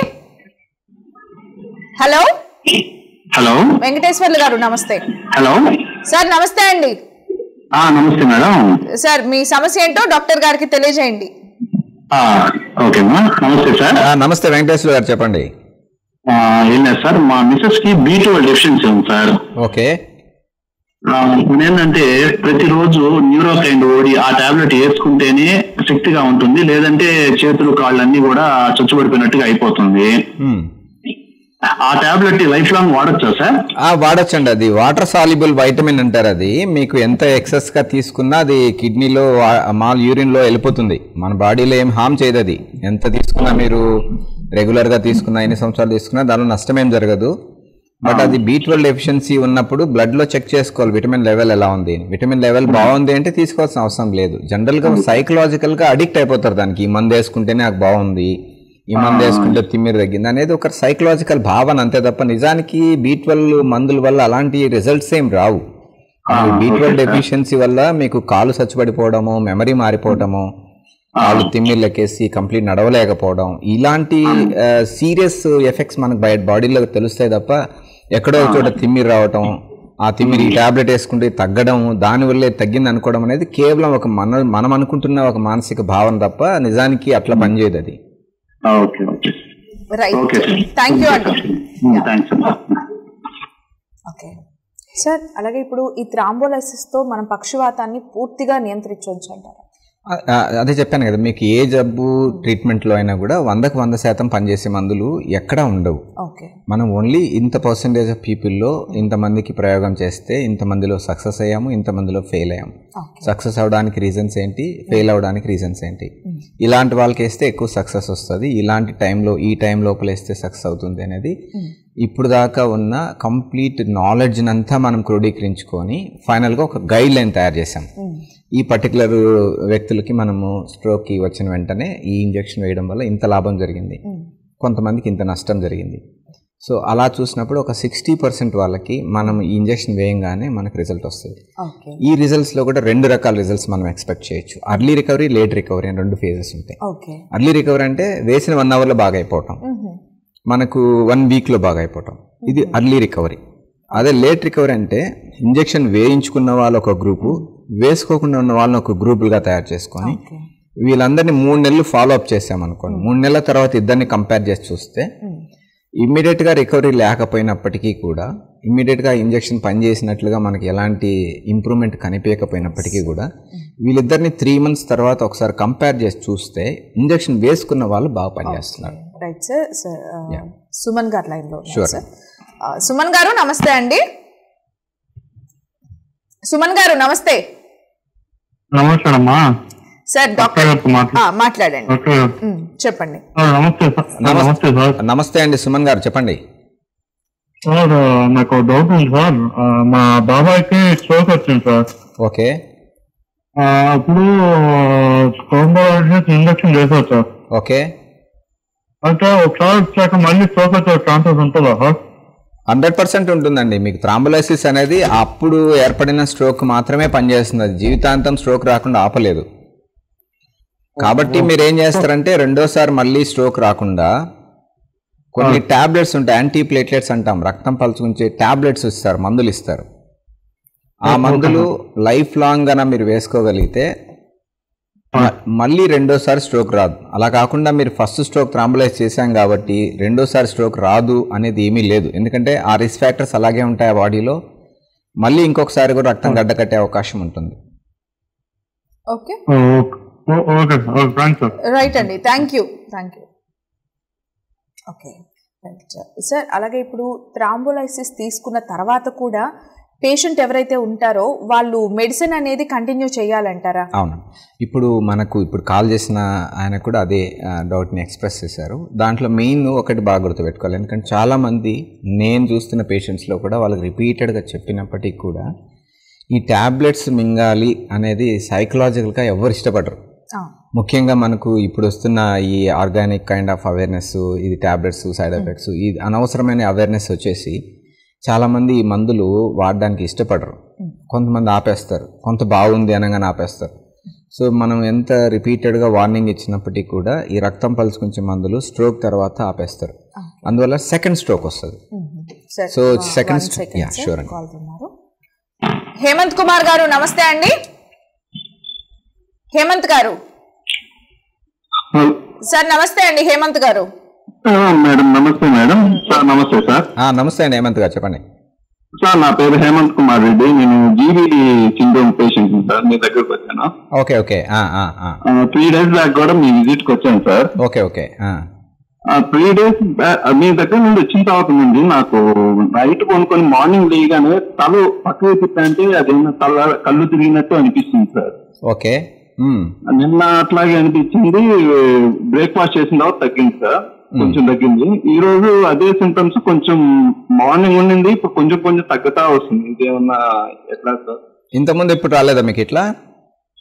హలో హలో వెంకటేశ్వర్లు గారు నమస్తే హలో సార్ నమస్తే అండి ఆ, నమస్తే మేడం సార్ మీ సమస్య ఏంటో డాక్టర్ గారికి తెలియజేయండి ఆ, ఓకేమ్మా నమస్తే సార్ ఆ, నమస్తే వెంకటేశ్వర గారు చెప్పండి ఆ, ఏం లేదు సార్ మా మిసెస్ కి బీ ట్వెల్వ్ డెఫిషియన్సీ ఉంది సార్ ఓకే ఆ, ఇప్పుడు ఏంటంటే ప్రతిరోజు న్యూరోకైండ్ ఓడి ఆ టాబ్లెట్ వేసుకుంటేనే శక్తిగా ఉంటుంది లేదంటే చేతులు కాళ్ళు అన్ని కూడా చచ్చుబడిపోయినట్టుగా అయిపోతుంది హ్మ్. ఆ టాబ్లెట్ లైఫ్ లాంగ్ వాడచ్చా సార్ ఆ, వాడొచ్చండి అది వాటర్ సాల్యుబుల్ వైటమిన్ అంటారు అది మీకు ఎంత ఎక్సెస్ గా తీసుకున్నా అది కిడ్నీలో వా- మాల్ యూరిన్ లో వెళ్ళిపోతుంది మన బాడీలో ఏం హామ్ చేయదు అది ఎంత తీసుకున్నా మీరు రెగ్యులర్ గా తీసుకున్నా ఎన్ని సంవత్సరాలు తీసుకున్నా దానిలో నష్టం ఏం జరగదు బట్ అది బీ ట్వెల్వ్ డెఫిషియన్సీ ఉన్నప్పుడు బ్లడ్ లో చెక్ చేసుకోవాలి విటమిన్ లెవెల్ ఎలా ఉంది విటమిన్ లెవెల్ బాగుంది అంటే తీసుకోవాల్సిన అవసరం లేదు జనరల్ గా సైకలాజికల్ గా అడిక్ట్ అయిపోతారు దానికి ఈ మందు వేసుకుంటేనే నాకు బాగుంది ఈ మందు వేసుకుంటే తిమ్మిరి తగ్గింది అనేది ఒక సైకలాజికల్ భావన అంతే తప్ప నిజానికి బీ ట్వెల్వ్ మందుల వల్ల అలాంటి రిజల్ట్స్ ఏం రావు బీ ట్వెల్వ్ డెఫిషియన్సీ వల్ల మీకు కాలు సచ్చిపడిపోవడము మెమరీ మారిపోవడము కాళ్ళు తిమ్మిరి లెక్కేసి కంప్లీట్ నడవలేకపోవడం ఇలాంటి సీరియస్ ఎఫెక్ట్స్ మనకు బయట బాడీలో తెలుస్తాయి తప్ప ఎక్కడో ఒక చోట తిమ్మిరి రావటం ఆ తిమ్మిరి ఈ టాబ్లెట్ వేసుకుంటే తగ్గడం దానివల్లే తగ్గింది అనుకోవడం అనేది కేవలం ఒక మన మనం అనుకుంటున్న ఒక మానసిక భావన తప్ప నిజానికి అట్లా పనిచేయదు అది okay okay right okay thank you అండి థ్యాంక్స్ ఓకే సార్ అలాగే ఇప్పుడు ఈ థ్రాంబోలైసిస్ తో మనం పక్షవాతాన్ని పూర్తిగా నియంత్రించవచ్చు అంటారా ఆ- ఆ- అదే చెప్పాను కదా మీకు ఏ జబ్బు ట్రీట్మెంట్లో అయినా కూడా వందకు వంద శాతం పనిచేసే మందులు ఎక్కడా ఉండవు ఓకే మనం ఓన్లీ ఇంత పర్సంటేజ్ ఆఫ్ పీపుల్లో ఇంతమందికి ప్రయోగం చేస్తే ఇంతమందిలో సక్సెస్ అయ్యాము ఇంతమందిలో ఫెయిల్ అయ్యాము ఓకే సక్సెస్ అవడానికి రీజన్స్ ఏంటి ఫెయిల్ అవడానికి రీజన్స్ ఏంటి ఇలాంటి వాళ్ళకి వేస్తే ఎక్కువ సక్సెస్ వస్తుంది ఇలాంటి టైంలో ఈ టైం లోపల వేస్తే సక్సెస్ అవుతుంది అనేది ఇప్పుడు దాకా ఉన్న కంప్లీట్ నాలెడ్జ్ అంతా మనం క్రోడీకరించుకొని ఫైనల్గా ఒక గైడ్ లైన్ తయారు చేసాం ఈ పర్టికులర్ వ్యక్తులకి మనము స్ట్రోక్కి వచ్చిన వెంటనే ఈ ఇంజెక్షన్ వేయడం వల్ల ఇంత లాభం జరిగింది కొంతమందికి ఇంత నష్టం జరిగింది సో అలా చూసినప్పుడు ఒక సిక్స్టీ పర్సెంట్ వాళ్ళకి మనం ఈ ఇంజెక్షన్ వేయంగానే మనకు రిజల్ట్ వస్తుంది ఓకే ఈ రిజల్ట్స్లో కూడా రెండు రకాల రిజల్ట్స్ మనం ఎక్స్పెక్ట్ చేయొచ్చు అర్లీ రికవరీ లేట్ రికవరీ అని రెండు ఫేజెస్ ఉంటాయి ఓకే అర్లీ రికవరీ అంటే వేసిన వన్ అవర్లో బాగా అయిపోవటం మనకు వన్ వీక్లో బాగా అయిపోవటం ఇది అర్లీ రికవరీ అదే లేట్ రికవరీ అంటే ఇంజెక్షన్ వేయించుకున్న వాళ్ళు ఒక గ్రూపు వేసుకోకుండా ఉన్న వాళ్ళని ఒక గ్రూపులుగా తయారు చేసుకొని వీళ్ళందరినీ మూడు నెలలు ఫాలో అప్ చేసామనుకోండి మూడు నెలల తర్వాత ఇద్దరిని కంపేర్ చేసి చూస్తే ఇమ్మీడియట్గా రికవరీ లేకపోయినప్పటికీ కూడా ఇమ్మీడియట్గా ఇంజెక్షన్ పనిచేసినట్లుగా మనకి ఎలాంటి ఇంప్రూవ్మెంట్ కనిపించకపోయినప్పటికీ కూడా వీళ్ళిద్దరిని త్రీ మంత్స్ తర్వాత ఒకసారి కంపేర్ చేసి చూస్తే ఇంజెక్షన్ వేసుకున్న వాళ్ళు బాగా పనిచేస్తున్నారు రైట్ సార్ సార్ ఆ, సుమన్ గారు లైన్ లో ఉన్నారు Sure. సార్ ఆ, సుమన్ గారు నమస్తే అండి సుమన్ గారు నమస్తే నమస్తే అమ్మా సార్ డాక్టర్ గారితో మాట్లా- ఆ, మాట్లాడండి ఓకే ఉమ్, చెప్పండి ఆ, నమస్తే సార్ ఆ, నమస్తే సార్ నమస్తే అండి సుమన్ గారు చెప్పండి సార్ ఆ, నాకు ఒక డౌట్ ఉంది సార్ ఆ, మా బాబాయ్కి స్ట్రోక్ వచ్చింది సార్ ఓకే ఆ, అప్పుడు స్ట్రోక్ ఇంజక్షన్ చేశారు సార్ ఓకే అంటే ఒకసారి వచ్చాక మళ్ళీ స్ట్రోక్ వచ్చే ఛాన్సెస్ ఉంటుందా సార్ హండ్రెడ్ పర్సెంట్ ఉంటుందండి మీకు థ్రాంబోలైసిస్ అనేది అప్పుడు ఏర్పడిన స్ట్రోక్ మాత్రమే పనిచేస్తుంది అది జీవితాంతం స్ట్రోక్ రాకుండా ఆపలేదు కాబట్టి మీరు ఏం చేస్తారంటే రెండోసారి మళ్ళీ స్ట్రోక్ రాకుండా కొన్ని టాబ్లెట్స్ ఉంటాయి యాంటీ ప్లేట్లెట్స్ అంటాం రక్తం పలుచుకుంచే టాబ్లెట్స్ ఇస్తారు మందులు ఇస్తారు ఆ మందులు లైఫ్ లాంగ్ గాన మీరు వేసుకోగలిగితే మ- మళ్ళీ రెండోసారి స్ట్రోక్ రాదు అలా కాకుండా మీరు ఫస్ట్ స్ట్రోక్ థ్రాంబులైజ్ చేశాం కాబట్టి రెండోసారి స్ట్రోక్ రాదు అనేది ఏమీ లేదు ఎందుకంటే ఆ రిస్క్ ఫ్యాక్టర్స్ అలాగే ఉంటాయి ఆ బాడీలో మళ్ళీ ఇంకొకసారి కూడా రక్తం గడ్డ కట్టే అవకాశం ఉంటుంది okay oh, oh- okay sir okay thanks sir right అండి thank you thank you okay right sir sir అలాగే ఇప్పుడు థ్రాంబోలైసిస్ తీసుకున్న తర్వాత కూడా పేషెంట్ ఎవరైతే ఉంటారో వాళ్ళు మెడిసిన్ అనేది కంటిన్యూ చేయాలంటారా అవును ఇప్పుడు మనకు ఇప్పుడు కాల్ చేసిన ఆయన కూడా అదే ఆ, డౌట్ని ఎక్స్ప్రెస్ చేశారు దాంట్లో మెయిన్ ఒకటి బాగా గుర్తుపెట్టుకోవాలి ఎందుకంటే చాలామంది నేను చూస్తున్న పేషెంట్స్లో కూడా వాళ్ళకి రిపీటెడ్గా చెప్పినప్పటికీ కూడా ఈ ట్యాబ్లెట్స్ మింగాలి అనేది సైకలాజికల్గా ఎవరు ఇష్టపడరు ఆ, ముఖ్యంగా మనకు ఇప్పుడు వస్తున్న ఈ ఆర్గానిక్ కైండ్ ఆఫ్ అవేర్నెస్ ఇది ట్యాబ్లెట్స్ సైడ్ ఎఫెక్ట్స్ ఈ అనవసరమైన అవేర్నెస్ వచ్చేసి చాలామంది ఈ మందులు వాడడానికి ఇష్టపడరు కొంతమంది ఆపేస్తారు కొంత బాగుంది అనగానే ఆపేస్తారు సో మనం ఎంత రిపీటెడ్గా వార్నింగ్ ఇచ్చినప్పటికీ కూడా ఈ రక్తం పలుచుకుంచే మందులు స్ట్రోక్ తర్వాత ఆపేస్తారు అందువల్ల సెకండ్ స్ట్రోక్ వస్తుంది సార్ So, ఆ, second one st- second, yeah, sir. sure అండి. కాల్ ఉన్నారు హేమంత్ కుమార్ గారు నమస్తే అండి హేమంత్ గారు సార్ నమస్తే అండి హేమంత్ గారు madam namaste madam sir namaste sir ఆ, నమస్తే అండి హేమంత్ గారు చెప్పండి సార్ నా పేరు హేమంత్ కుమార్ రెడ్డి నేను జీబీ సిండ్రోమ్ పేషెంట్ సార్ మీ దగ్గరకు వచ్చాను ఓకే ఓకే ఆ, ఆ, ఆ. త్రీ డేస్ బ్యాక్ కూడా మీ విజిట్ కి వచ్చాను సార్ ఓకే ఓకే ఆ. త్రీ డేస్ మీ దగ్గర నుండి వచ్చిన తర్వాత నుండి నాకు నైట్ కొనుక్కొని మార్నింగ్ లేగానే తల పక్కకి తిప్పంటే అదేమో తల కళ్ళు తిరిగినట్టు అనిపిస్తుంది సార్ ఓకే మ్. నిన్న అట్లాగే అనిపించింది బ్రేక్ఫాస్ట్ చేసిన తర్వాత తగ్గింది సార్ కొంచెం తగ్గింది ఈ రోజు అదే సింటమ్స్ కొంచెం మార్నింగ్ ఉండింది ఇప్పుడు కొంచెం కొంచెం తగ్గుతా వస్తుంది ఇదేమన్నా ఎట్లా సార్ ఇంతకుముందు ఎప్పుడు రాలేదా మీకు ఇట్లా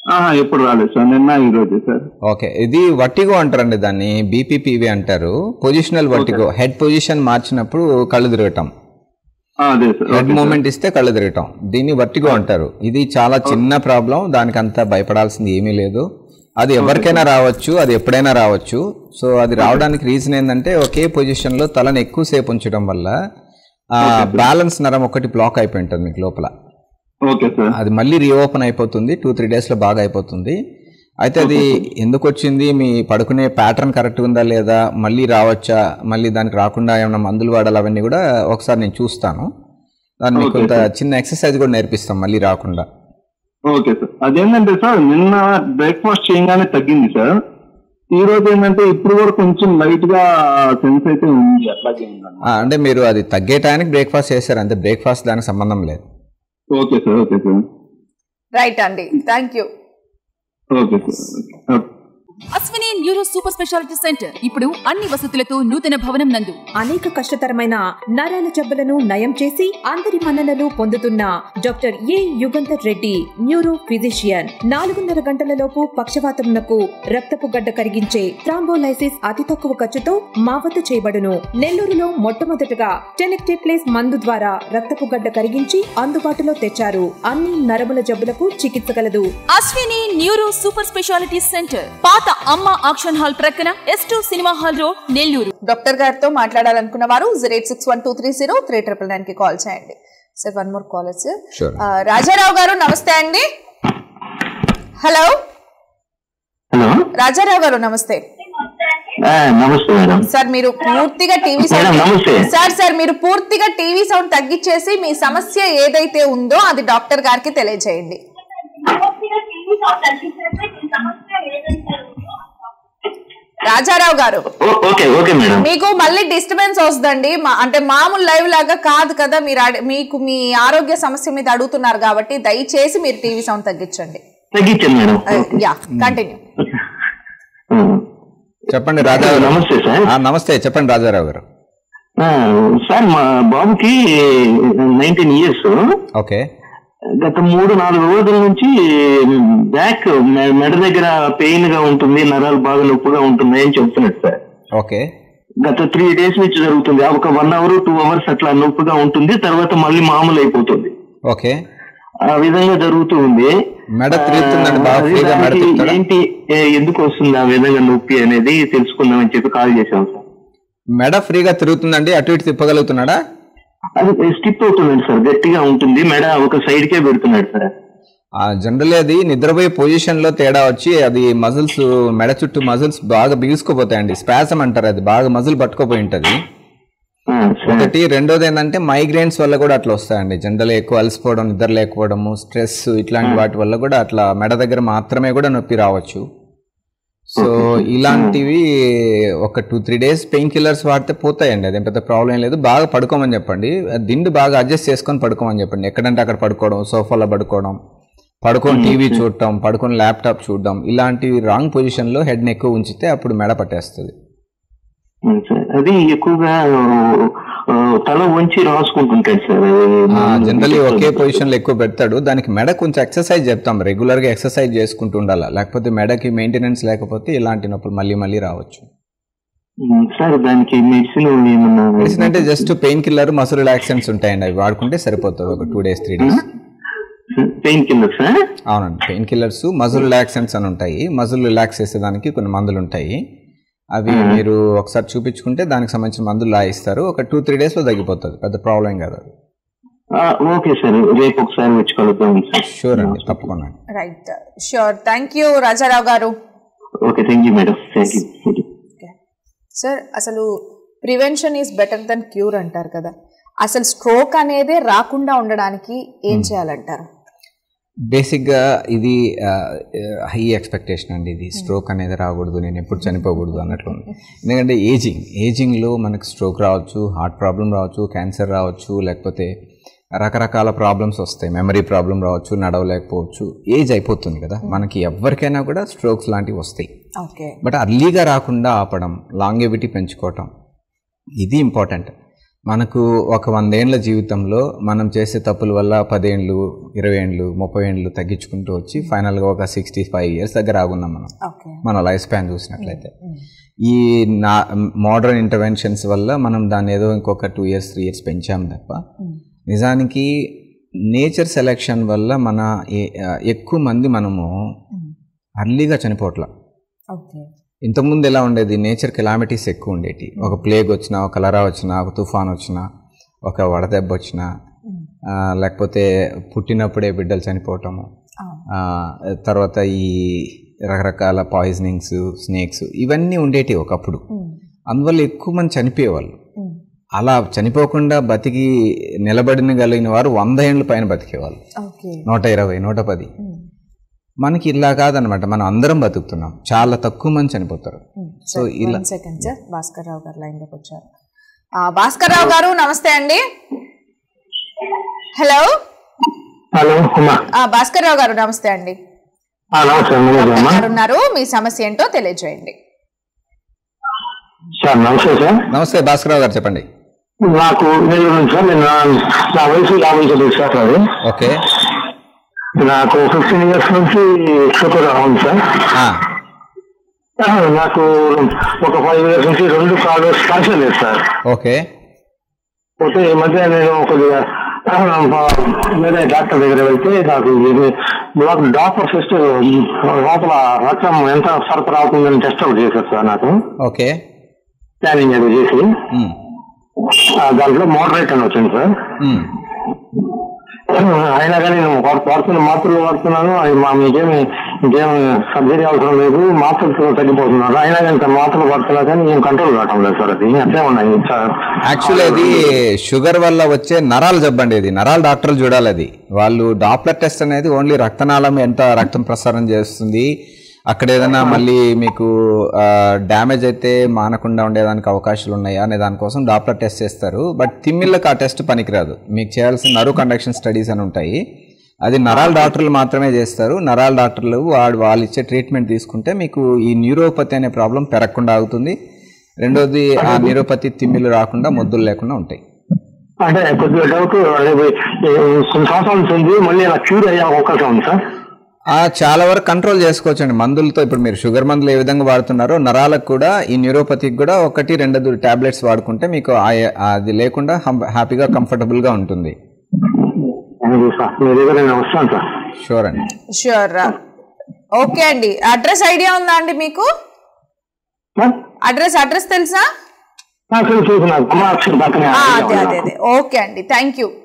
ఆహా, ఎప్పుడు రాలేదు సార్ నిన్న ఈ రోజు సార్ ఓకే ఇది వర్టిగో అంటారండి దాన్ని బీపీపీవి అంటారు పొజిషనల్ వర్టిగో హెడ్ పొజిషన్ మార్చినప్పుడు కళ్ళు తిరగటం ఆ, అదే సార్ హెడ్ మూమెంట్ ఇస్తే కళ్ళు తిరగటం దీన్ని వర్టిగో అంటారు ఇది చాలా చిన్న ప్రాబ్లం దానికి అంతా భయపడాల్సింది ఏమీ లేదు అది ఎవరికైనా రావచ్చు అది ఎప్పుడైనా రావచ్చు సో అది రావడానికి రీజన్ ఏంటంటే ఒకే పొజిషన్లో తలను ఎక్కువసేపు ఉంచడం వల్ల ఆ బ్యాలెన్స్ నరం ఒకటి బ్లాక్ అయిపోయి ఉంటుంది మీకు లోపల ఓకే సార్ అది మళ్ళీ రీఓపెన్ అయిపోతుంది టూ త్రీ డేస్లో బాగా అయిపోతుంది అయితే అది ఎందుకు వచ్చింది మీ పడుకునే ప్యాటర్న్ కరెక్ట్ ఉందా లేదా మళ్ళీ రావచ్చా మళ్ళీ దానికి రాకుండా ఏమైనా మందులు వాడాలి అవన్నీ కూడా ఒకసారి నేను చూస్తాను దాన్ని మీకు కొంత చిన్న ఎక్సర్సైజ్ కూడా నేర్పిస్తాం మళ్ళీ రాకుండా ఓకే సార్ అదేంటంటే సార్ నిన్న బ్రేక్ఫాస్ట్ చేయగానే తగ్గింది సార్ ఈ రోజు ఏంటంటే ఇప్పుడు కూడా కొంచెం లైట్ గా సెన్స్ అయితే ఉంది అట్లాగే ఉందండి ఆ, అంటే మీరు అది తగ్గే టైంకి బ్రేక్ఫాస్ట్ చేశారు అంతే బ్రేక్ఫాస్ట్ దానికి సంబంధం లేదు okay sir okay sir right అండి thank you okay sir Ashwini neuro super speciality centre ఇప్పుడు అన్ని వసతులతో నూతన భవనం నందు అనేక కష్టతరమైన నరాల జబ్బులను నయం చేసి అందరి మన్ననలు పొందుతున్న doctor A Yugandhar Reddy neuro physician నాలుగున్నర గంటలలోపు పక్షవాతమునకు రక్తపు గడ్డ కరిగించే థ్రాంబోలైసిస్ అతి తక్కువ ఖర్చుతో మా వద్ద చేయబడును నెల్లూరులో మొట్టమొదటగా టెనెక్టేప్లేస్ మందు ద్వారా రక్తపు గడ్డ కరిగించి అందుబాటులో తెచ్చారు అన్ని నరముల జబ్బులకు చికిత్స కలదు Ashwini neuro super speciality centre పాత అమ్మ ఆక్షన్ హాల్ ప్రక్కన S two cinema hall road Nellore doctor గారితో మాట్లాడాలనుకున్న వారు zero eight six one two three zero three triple nine కి కాల్ చేయండి sir one more call sir Sure. Rajarao గారు నమస్తే అండి హలో హలో రాజారావు గారు నమస్తే నమస్తే మేడం సార్ మీరు పూర్తిగా TV madam, namaste. Sir sir మీరు పూర్తిగా టీవీ సౌండ్ తగ్గించేసి మీ సమస్య ఏదైతే ఉందో అది డాక్టర్ గారికి తెలియజేయండి రాజారావు గారు ఓకే ఓకే మేడం మీకు మళ్ళీ డిస్టర్బెన్స్ వస్తుందండి మా- అంటే మామూలు లైవ్ లాగా కాదు కదా మీరు అడి- మీకు మీ ఆరోగ్య సమస్య మీద అడుగుతున్నారు కాబట్టి దయచేసి మీరు టీవీ సౌండ్ తగ్గించండి తగ్గించండి మేడం యా కంటిన్యూ చెప్పండి రాజారావు గారు. నమస్తే సార్ ఆ, నమస్తే చెప్పండి రాజారావు గారు ఆ, సార్ మా బాబుకి నైన్టీన్ ఇయర్స్ ఓకే గత మూడు నాలుగు రోజుల నుంచి బ్యాక్ మె- మెడ దగ్గర పెయిన్ గా ఉంటుంది నరాలు బాగా నొప్పిగా ఉంటుంది అని చెప్తున్నాడు సార్ ఓకే గత త్రీ డేస్ నుంచి జరుగుతుంది ఒక వన్ అవర్ టూ అవర్స్ అట్లా నొప్పిగా ఉంటుంది తర్వాత మళ్ళీ మామూలు అయిపోతుంది ఓకే ఆ విధంగా జరుగుతూ ఉంది మెడ తిరుగుతుందండి బాగా అది ఫ్రీగా మెడ దానికి తిరుగుతాడా ఏంటి ఏ- ఎందుకు వస్తుంది ఆ విధంగా నొప్పి అనేది తెలుసుకుందామని చెప్పి కాల్ చేశాం సార్ మెడ ఫ్రీగా తిరుగుతుందండి అటు ఇటు తిప్పగలుగుతున్నాడా అది స్టిప్ అవుతుందండి సార్ గట్టిగా ఉంటుంది మెడ ఒక సైడ్ కే పెడుతున్నాడు సార్ జనరల్లీ అది నిద్రపోయే పొజిషన్ లో తేడా వచ్చి అది మజిల్స్ మెడ చుట్టూ మజిల్స్ బాగా బిగుసుకోపోతాయండి స్పాసం అంటారు అది బాగా మజిల్ పట్టుకోపోయి ఉంటది ఆ, సార్ ఒకటి రెండోది ఏంటంటే మైగ్రేన్స్ వల్ల కూడా అట్లా వస్తాయండి జనరల్ ఎక్కువ అలసిపోవడం నిద్ర లేకపోవడము స్ట్రెస్ ఇట్లాంటి వాటి వల్ల కూడా అట్లా మెడ దగ్గర మాత్రమే కూడా నొప్పి రావచ్చు సో ఇలాంటివి ఒక two three days painkillers వాడితే పోతాయండి అదేం పెద్ద ప్రాబ్లం ఏం లేదు బాగా పడుకోమని చెప్పండి దిండు బాగా అడ్జస్ట్ చేసుకొని పడుకోమని చెప్పండి ఎక్కడంటే అక్కడ పడుకోవడం సోఫాలో పడుకోవడం పడుకొని టీవీ చూడటం పడుకొని ల్యాప్టాప్ చూడడం ఇలాంటివి రాంగ్ పొజిషన్లో హెడ్ని ఎక్కువ ఉంచితే అప్పుడు మెడ పట్టేస్తుంది ఉం, సార్ అది ఎక్కువగా ఆ, తల వంచి రాసుకుంటుంటాడు సార్ జనరల్లీ ఒకే పొజిషన్లో ఎక్కువ పెడతాడు దానికి మెడ కొంచెం ఎక్సర్సైజ్ చెప్తాం రెగ్యులర్గా ఎక్సర్సైజ్ చేసుకుంటూ ఉండాలి లేకపోతే మెడకి మెయింటెనెన్స్ లేకపోతే ఇలాంటి నొప్పులు మళ్ళీ మళ్ళీ రావచ్చు ఉం, సార్ దానికి మెడిసిన్ ఏమన్నా మెడిసిన్ అంటే just painkiller muscle relaxants ఉంటాయండి అవి వాడుకుంటే సరిపోతుంది ఒక two days three days painkiller sir అవునండి పెయిన్ కిల్లర్స్ మజిల్ రిలాక్సెంట్స్ అని ఉంటాయి మజిల్ రిలాక్స్ చేసేదానికి కొన్ని మందులు ఉంటాయి అవి మీరు ఒకసారి చూపించుకుంటే దానికి సంబంధించిన మందులు లాయిస్తారు ఒక టూ త్రీ డేస్లో తగ్గిపోతుంది పెద్ద ప్రాబ్లం కాదు అది ఆ, ఓకే సార్ రేపు ఒకసారి వచ్చి కలుద్దాం సార్ షూర్ అండి తప్పకుండా right sure thank you Rajarao గారు okay thank you madam thank you sir అసలు prevention is better than cure అంటారు కదా అసలు స్ట్రోక్ అనేది రాకుండా ఉండడానికి ఏం చేయాలంటారు బేసిక్గా ఇది హై ఎక్స్పెక్టేషన్ అండి ఇది స్ట్రోక్ అనేది రాకూడదు నేను ఎప్పుడు చనిపోకూడదు అన్నట్లు ఉంది ఎందుకంటే ఏజింగ్ ఏజింగ్లో మనకు స్ట్రోక్ రావచ్చు హార్ట్ ప్రాబ్లం రావచ్చు క్యాన్సర్ రావచ్చు లేకపోతే రకరకాల ప్రాబ్లమ్స్ వస్తాయి మెమరీ ప్రాబ్లం రావచ్చు నడవలేకపోవచ్చు ఏజ్ అయిపోతుంది కదా మనకి ఎవరికైనా కూడా స్ట్రోక్స్ లాంటివి వస్తాయి ఓకే బట్ అర్లీగా రాకుండా ఆపడం లాంగెవిటీ పెంచుకోవటం ఇది ఇంపార్టెంట్ మనకు ఒక వందేండ్ల జీవితంలో మనం చేసే తప్పుల వల్ల పదేండ్లు ఇరవై ఏండ్లు ముప్పై ఏండ్లు తగ్గించుకుంటూ వచ్చి ఫైనల్గా ఒక సిక్స్టీ ఫైవ్ ఇయర్స్ దగ్గర ఆగున్నాం మనం ఓకే మన లైఫ్ స్పాన్ చూసినట్లయితే ఈ నా మోడర్న్ ఇంటర్వెన్షన్స్ వల్ల మనం దాన్ని ఏదో ఇంకొక టూ ఇయర్స్ త్రీ ఇయర్స్ పెంచాం తప్ప నిజానికి నేచర్ సెలెక్షన్ వల్ల మన ఏ- ఎక్కువ మంది మనము అర్లీగా చనిపోవట్ల ఓకే ఇంతకుముందు ఎలా ఉండేది నేచర్ కెలామిటీస్ ఎక్కువ ఉండేటి ఒక ప్లేగ్ వచ్చినా ఒక కలరా వచ్చినా ఒక తుఫాన్ వచ్చినా ఒక వడదెబ్బ వచ్చినా ఆ, లేకపోతే పుట్టినప్పుడే బిడ్డలు చనిపోవటము ఆ, తర్వాత ఈ రకరకాల పాయిజనింగ్స్ స్నేక్స్ ఇవన్నీ ఉండేటి ఒకప్పుడు అందువల్ల ఎక్కువ మంది చనిపోయేవాళ్ళు అలా చనిపోకుండా బతికి నిలబడిన కలిగిన వారు వంద ఏళ్ళ పైన బతికేవాళ్ళు ఓకే నూట ఇరవై నూట పది మనకి ఇలా కాదనమాట మనం అందరం బతుకుతున్నాం చాలా తక్కువ మంది చనిపోతారు సో ఇలా సెకండ్ సార్ భాస్కర్ రావు గారు లైన్ లోకి వచ్చారు ఆ, భాస్కర్ రావు గారు నమస్తే అండి హలో హలో అమ్మా ఆ, భాస్కర్ రావు గారు నమస్తే అండి ఆ, నమస్తే నమస్తే అమ్మా గారు ఉన్నారు మీ సమస్య ఏంటో తెలియజేయండి సార్ నమస్తే సార్ నమస్తే భాస్కరరావు గారు చెప్పండి నాకు నేను సార్ నేను నా- నా వయసు యాభై తొమ్మిది సార్ అది ఓకే నాకు ఫిఫ్టీన్ ఇయర్స్ నుంచి షుగర్ ఉంది సార్ ఆ, ఆ, నాకు ఒక ఫైవ్ ఇయర్స్ నుంచి రెండు కాళ్ళు క్యాన్సర్ లేదు సార్ ఓకే పోతే ఈ మధ్య నేను కొద్దిగా ఆ, వేరే డాక్టర్ దగ్గర వెళ్తే నాకు ఇది నాకు డాక్టర్ సిస్టర్ లోపల రక్తం ఎంత సరఫరా అవుతుందని టెస్ట్ ఒకటి చేశారు సార్ నాకు ఓకే స్కానింగ్ అది చేసి ఉమ్, ఆ, దాంట్లో మోడరేట్ అని వచ్చింది సార్ ఉమ్, అయినా కానీ నేను వాడు- వాడుతున్న మాత్రలు వాడుతున్నాను అవి మా మీకేమి ఇంకేం సర్జరీ అవసరం లేదు మాత్రలతో తగ్గిపోతున్నారు అయినా కానీ ఇంకా మాత్రలు వాడుతున్నా కానీ ఏం కంట్రోల్ కావటం లేదు సార్ అది అట్లే ఉన్నాయి సార్ యాక్చువల్లీ అది షుగర్ వల్ల వచ్చే నరాల జబ్బండి ఇది నరాల డాక్టర్లు చూడాలి అది వాళ్ళు డాప్లర్ టెస్ట్ అనేది ఓన్లీ రక్తనాళం ఎంత రక్తం ప్రసారం చేస్తుంది అక్కడ ఏదైనా మళ్ళీ మీకు డ్యామేజ్ అయితే మానకుండా ఉండేదానికి అవకాశాలు ఉన్నాయా అనే దానికోసం డాప్లర్ టెస్ట్ చేస్తారు బట్ తిమ్మిళ్ళకి ఆ టెస్ట్ పనికిరాదు మీకు చేయాల్సిన నరు కండక్షన్ స్టడీస్ అని ఉంటాయి అది నరాల డాక్టర్లు మాత్రమే చేస్తారు నరాల డాక్టర్లు వాడు వాళ్ళు ఇచ్చే ట్రీట్మెంట్ తీసుకుంటే మీకు ఈ న్యూరోపతి అనే ప్రాబ్లం పెరగకుండా ఆగుతుంది రెండోది ఆ న్యూరోపతి తిమ్మిలు రాకుండా మొద్దులు లేకుండా ఉంటాయి అంటే కొద్దిగా డౌట్ కొన్ని సంవత్సరాల నుంచి ఉంది మళ్ళీ అలా క్యూర్ అయ్యే అవకాశం ఉంది సార్ ఆ చాలా వరకు కంట్రోల్ చేసుకోవచ్చండి మందులతో ఇప్పుడు మీరు షుగర్ మందులు ఏ విధంగా వాడుతున్నారో నరాలకు కూడా ఈ న్యూరోపతికి కూడా ఒకటి రెండు టాబ్లెట్స్ వాడుకుంటే మీకు ఆ- అది లేకుండా హం- హ్యాపీగా కంఫర్టబుల్గా ఉంటుంది థ్యాంక్ యూ సార్ మీ దగ్గర నేను వస్తాను సార్ షూర్ అండి షూర్ ఓకే అండి అడ్రస్ ఐడియా ఉందా అండి మీకు సార్ అడ్రస్ అడ్రస్ తెలుసా నాకు తెలుసు నాకు అమ్మాక్షరి పక్కనే ఆ, అదే అదే అదే ఓకే అండి thank you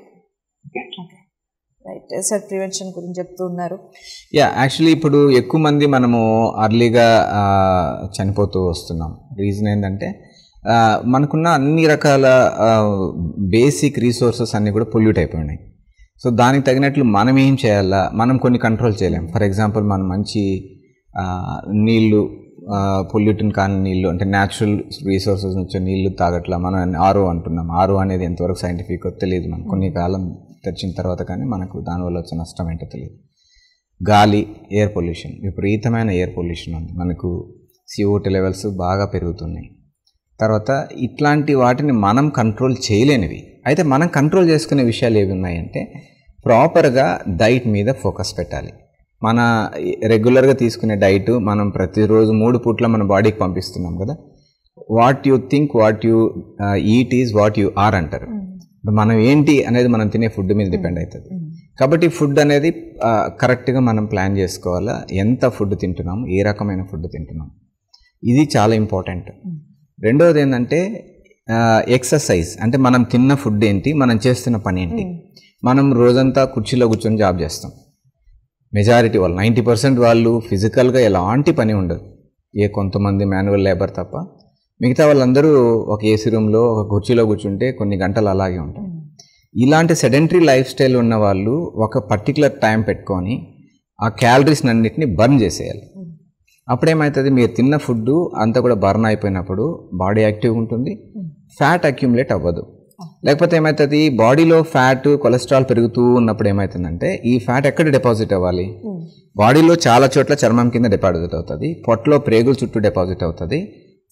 right sir prevention గురించి చెప్తూ ఉన్నారు యా యాక్చువల్లీ ఇప్పుడు ఎక్కువ మంది మనము అర్లీగా ఆ, చనిపోతూ వస్తున్నాం రీజన్ ఏంటంటే ఆ, మనకున్న అన్ని రకాల బేసిక్ రీసోర్సెస్ అన్నీ కూడా పొల్యూట్ అయిపోయినాయి సో దానికి తగినట్లు మనం ఏం చేయాలా మనం కొన్ని కంట్రోల్ చేయలేం ఫర్ ఎగ్జాంపుల్ మనం మంచి ఆ, నీళ్లు పొల్యూటన్ కాని నీళ్లు అంటే న్యాచురల్ రీసోర్సెస్ నుంచి నీళ్లు తాగట్లా మనం ఆరో అంటున్నాం ఆరో అనేది ఎంతవరకు సైంటిఫిక్ తెలియదు మనం కొన్ని కాలం తెచ్చిన తర్వాత కానీ మనకు దానివల్ల వచ్చే నష్టం ఏంటో తెలియదు గాలి ఎయిర్ పొల్యూషన్ విపరీతమైన ఎయిర్ పొల్యూషన్ ఉంది మనకు సిఓటి లెవెల్స్ బాగా పెరుగుతున్నాయి తర్వాత ఇట్లాంటి వాటిని మనం కంట్రోల్ చేయలేనివి అయితే మనం కంట్రోల్ చేసుకునే విషయాలు ఏవి ఉన్నాయంటే ప్రాపర్గా డైట్ మీద ఫోకస్ పెట్టాలి మన రెగ్యులర్గా తీసుకునే డైట్ మనం ప్రతిరోజు మూడు పూట్ల మన బాడీకి పంపిస్తున్నాం కదా what you think what you eat is what you are అంటారు ఇప్పుడు మనం ఏంటి అనేది మనం తినే ఫుడ్ మీద డిపెండ్ అవుతుంది కాబట్టి ఫుడ్ అనేది ఆ, కరెక్ట్గా మనం ప్లాన్ చేసుకోవాలా ఎంత ఫుడ్ తింటున్నాం ఏ రకమైన ఫుడ్ తింటున్నాం ఇది చాలా ఇంపార్టెంట్ రెండవది ఏంటంటే ఎక్సర్సైజ్ అంటే మనం తిన్న ఫుడ్ ఏంటి మనం చేస్తున్న పని ఏంటి మనం రోజంతా కుర్చీలో కూర్చొని జాబ్ చేస్తాం మెజారిటీ వాళ్ళు నైంటీ పర్సెంట్ వాళ్ళు ఫిజికల్గా ఎలాంటి పని ఉండదు ఏ కొంతమంది మాన్యువల్ లేబర్ తప్ప మిగతా వాళ్ళందరూ ఒక ఏసీ రూమ్లో ఒక కుర్చీలో కూర్చుంటే కొన్ని గంటలు అలాగే ఉంటారు ఇలాంటి సెడెంటరీ లైఫ్ స్టైల్ ఉన్న వాళ్ళు ఒక పర్టికులర్ టైం పెట్టుకొని ఆ క్యాలరీస్ అన్నిటిని బర్న్ చేసేయాలి అప్పుడేమవుతుంది మీరు తిన్న ఫుడ్ అంతా కూడా బర్న్ అయిపోయినప్పుడు బాడీ యాక్టివ్గా ఉంటుంది ఫ్యాట్ అక్యుములేట్ అవ్వదు లేకపోతే ఏమవుతుంది బాడీలో ఫ్యాట్ కొలెస్ట్రాల్ పెరుగుతూ ఉన్నప్పుడు ఏమవుతుందంటే ఈ ఫ్యాట్ ఎక్కడ డిపాజిట్ అవ్వాలి బాడీలో చాలా చోట్ల చర్మం కింద డిపాజిట్ అవుతుంది పొట్టలో ప్రేగుల చుట్టూ డిపాజిట్ అవుతుంది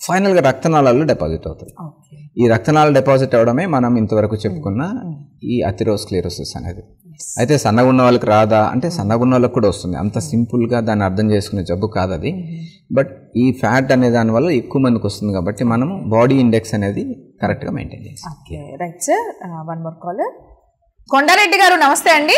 ఫైనల్గా రక్తనాళాల్లో డిపాజిట్ అవుతుంది ఓకే ఈ రక్తనాళాలు డిపాజిట్ అవ్వడమే మనం ఇంతవరకు చెప్పుకున్న ఈ అథిరోస్క్లిరోసిస్ అనేది అయితే సన్నగా ఉన్న వాళ్ళకి రాదా అంటే సన్నగా ఉన్న వాళ్ళకి కూడా వస్తుంది అంత సింపుల్గా దాన్ని అర్థం చేసుకునే జబ్బు కాదు అది బట్ ఈ ఫ్యాట్ అనే దాని వల్ల ఎక్కువ మందికి వస్తుంది కాబట్టి మనం బాడీ ఇండెక్స్ అనేది కరెక్ట్గా మెయింటైన్ చేస్తాం okay right sir one more caller Kondareddy గారు నమస్తే అండి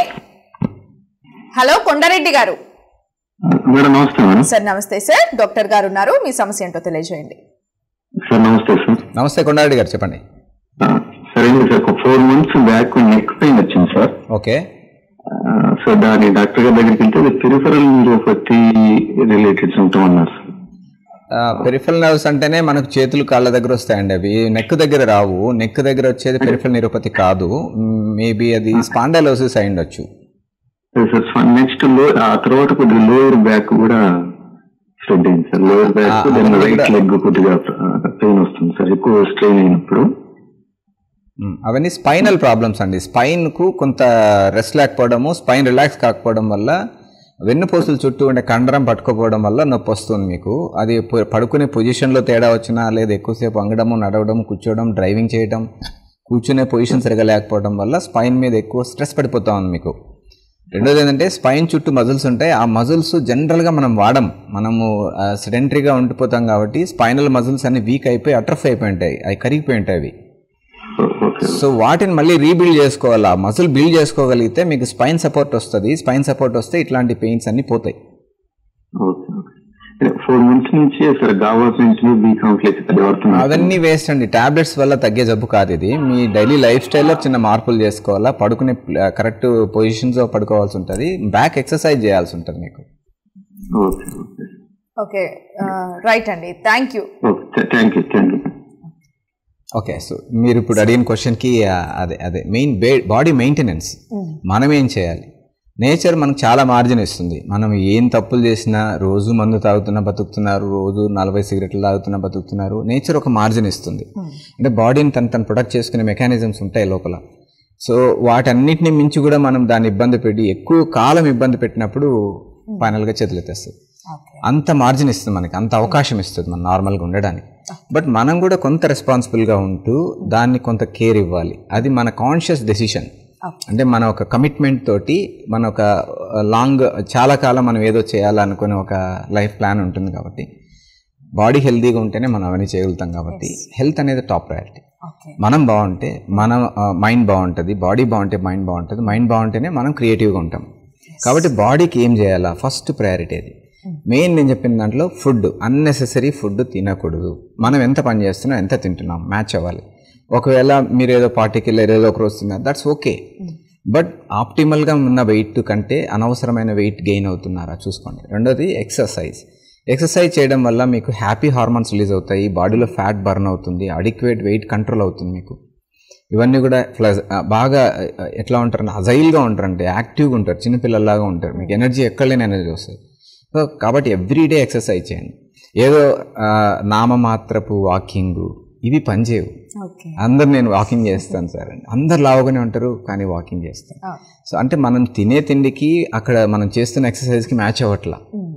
హలో కొండారెడ్డి గారు madam namaste madam sir namaste sir doctor గారు ఉన్నారు మీ సమస్య ఏంటో తెలియజేయండి సార్ నమస్తే సార్ నమస్తే కొండారెడ్డి గారు చెప్పండి ఆ, సరే అండి సార్ ఒక four months back neck pain వచ్చింది సార్ ఓకే ఆ, సో దాని డాక్టర్ గారి దగ్గరికి వెళ్తే అది పెరిఫరల్ న్యూరోపతి రిలేటెడ్ సిమ్టమ్ అన్నారు సార్ పెరిఫల్ నర్వ్స్ అంటేనే మనకు చేతులు కాళ్ళ దగ్గర వస్తాయండి అవి నెక్ దగ్గర రావు నెక్ దగ్గర వచ్చేది పెరిఫల్ నిరోపతి కాదు మేబీ అది స్పాండలోసిస్ అయి ఉండొచ్చు సరే సార్ నెక్స్ట్ లో ఆ తర్వాత కొద్దిగా లోయర్ బ్యాక్ కూడా స్ప్రెడ్ అయింది సార్ లోయర్ బ్యాక్ ఆ, దెన్ అది రైట్ కూడా- లెగ్ కొద్దిగా పెయిన్ వస్తుంది సార్ ఎక్కువ స్ట్రెయిన్ అయినప్పుడు మ్మ్. అవన్నీ స్పైనల్ ప్రాబ్లమ్స్ అండి స్పైన్కు కొంత రెస్ట్ లేకపోవడము స్పైన్ రిలాక్స్ కాకపోవడం వల్ల వెన్నుపూసల చుట్టూ ఉండే కండరం పట్టుకోపోవడం వల్ల నొప్పి వస్తుంది మీకు అది పు- పడుకునే పొజిషన్లో తేడా వచ్చినా లేదా ఎక్కువసేపు వంగడము నడవడం కూర్చోవడం డ్రైవింగ్ చేయడం కూర్చునే పొజిషన్ సరిగా లేకపోవడం వల్ల స్పైన్ మీద ఎక్కువ స్ట్రెస్ పడిపోతా ఉంది మీకు రెండోది ఏంటంటే స్పైన్ చుట్టూ మజిల్స్ ఉంటాయి ఆ మజిల్స్ జనరల్గా మనం వాడం మనము సెడెంటరీగా ఉండిపోతాం కాబట్టి స్పైనల్ మజిల్స్ అన్ని వీక్ అయిపోయి అట్రఫ్ అయిపోయి ఉంటాయి అవి కరిగిపోయి ఉంటాయి అవి ఓకే సో వాటిని మళ్ళీ రీబిల్డ్ చేసుకోవాలి ఆ మజిల్ బిల్డ్ చేసుకోగలిగితే మీకు స్పైన్ సపోర్ట్ వస్తుంది స్పైన్ సపోర్ట్ వస్తే ఇట్లాంటి పెయిన్స్ అన్ని పోతాయి ఓకే ఓకే ఫోర్ మంత్స్ నుంచి సార్ గావా పెయింట్లు బీ కాంప్లెక్స్ అది వాడుతున్నాను అవన్నీ వేస్ట్ అండి టాబ్లెట్స్ వల్ల తగ్గే జబ్బు కాదు ఇది మీ డైలీ లైఫ్ స్టైల్లో చిన్న మార్పులు చేసుకోవాలా పడుకునే కరెక్ట్ పొజిషన్స్లో పడుకోవాల్సి ఉంటుంది బ్యాక్ ఎక్సర్సైజ్ చేయాల్సి ఉంటుంది మీకు ఓకే ఓకే ఓకే రైట్ అండి thank you okay thank you thank you okay so మీరు ఇప్పుడు అడిగిన క్వశ్చన్కి అదే అదే మెయిన్ బాడీ మెయింటెనెన్స్ మనం ఏం చేయాలి నేచర్ మనకు చాలా మార్జిన్ ఇస్తుంది మనం ఏం తప్పులు చేసినా రోజు మందు తాగుతున్నా బతుకుతున్నారు రోజు నలభై సిగరెట్లు తాగుతున్నా బతుకుతున్నారు నేచర్ ఒక మార్జిన్ ఇస్తుంది అంటే బాడీని తను తను ప్రొటెక్ట్ చేసుకునే మెకానిజమ్స్ ఉంటాయి లోపల సో వాటన్నిటిని మించి కూడా మనం దాన్ని ఇబ్బంది పెట్టి ఎక్కువ కాలం ఇబ్బంది పెట్టినప్పుడు ఫైనల్గా చేతులెత్తేస్తుంది ఓకే అంత మార్జిన్ ఇస్తుంది మనకి అంత అవకాశం ఇస్తుంది మనం నార్మల్గా ఉండడానికి బట్ మనం కూడా కొంత రెస్పాన్సిబుల్గా ఉంటూ దాన్ని కొంత కేర్ ఇవ్వాలి అది మన కాన్షియస్ డెసిషన్ అంటే మన ఒక కమిట్మెంట్ తోటి మన ఒక లాంగ్ చాలా కాలం మనం ఏదో చేయాలనుకునే ఒక లైఫ్ ప్లాన్ ఉంటుంది కాబట్టి బాడీ హెల్తీగా ఉంటేనే మనం అవన్నీ చేయగలుగుతాం కాబట్టి హెల్త్ అనేది టాప్ ప్రయారిటీ ఓకే మనం బాగుంటే మన మైండ్ బాగుంటుంది బాడీ బాగుంటే మైండ్ బాగుంటుంది మైండ్ బాగుంటేనే మనం క్రియేటివ్గా ఉంటాం కాబట్టి బాడీకి ఏం చేయాలా ఫస్ట్ ప్రయారిటీ అది మెయిన్ నేను చెప్పిన దాంట్లో ఫుడ్ అన్నెసెసరీ ఫుడ్ తినకూడదు మనం ఎంత పని చేస్తున్నాం ఎంత తింటున్నాం మ్యాచ్ అవ్వాలి ఒకవేళ మీరు ఏదో పార్టీకి వెళ్ళారు ఏదో ఒక రోజు తిన్నారు దట్స్ ఓకే బట్ ఆప్టిమల్గా ఉన్న వెయిట్ కంటే అనవసరమైన వెయిట్ గెయిన్ అవుతున్నారా చూసుకోండి రెండోది ఎక్సర్సైజ్ ఎక్సర్సైజ్ చేయడం వల్ల మీకు హ్యాపీ హార్మోన్స్ రిలీజ్ అవుతాయి బాడీలో ఫ్యాట్ బర్న్ అవుతుంది అడిక్వేట్ వెయిట్ కంట్రోల్ అవుతుంది మీకు ఇవన్నీ కూడా ప్లస్ బాగా ఆ, ఎట్లా ఉంటారు అజైల్గా ఉంటారు అంటే యాక్టివ్గా ఉంటారు చిన్నపిల్లల్లాగా ఉంటారు మీకు ఎనర్జీ ఎక్కడ లేని ఎనర్జీ వస్తుంది సో కాబట్టి ఎవ్రీడే ఎక్సర్సైజ్ చేయండి ఏదో ఆ, నామమాత్రపు వాకింగ్ ఇవి పనిచేయవు ఓకే అందరు నేను వాకింగ్ చేస్తాను సార్ అని అందరు లావుగానే ఉంటారు కానీ వాకింగ్ చేస్తాను సో అంటే మనం తినే తిండికి అక్కడ మనం చేస్తున్న ఎక్సర్సైజ్కి మ్యాచ్ అవ్వట్లా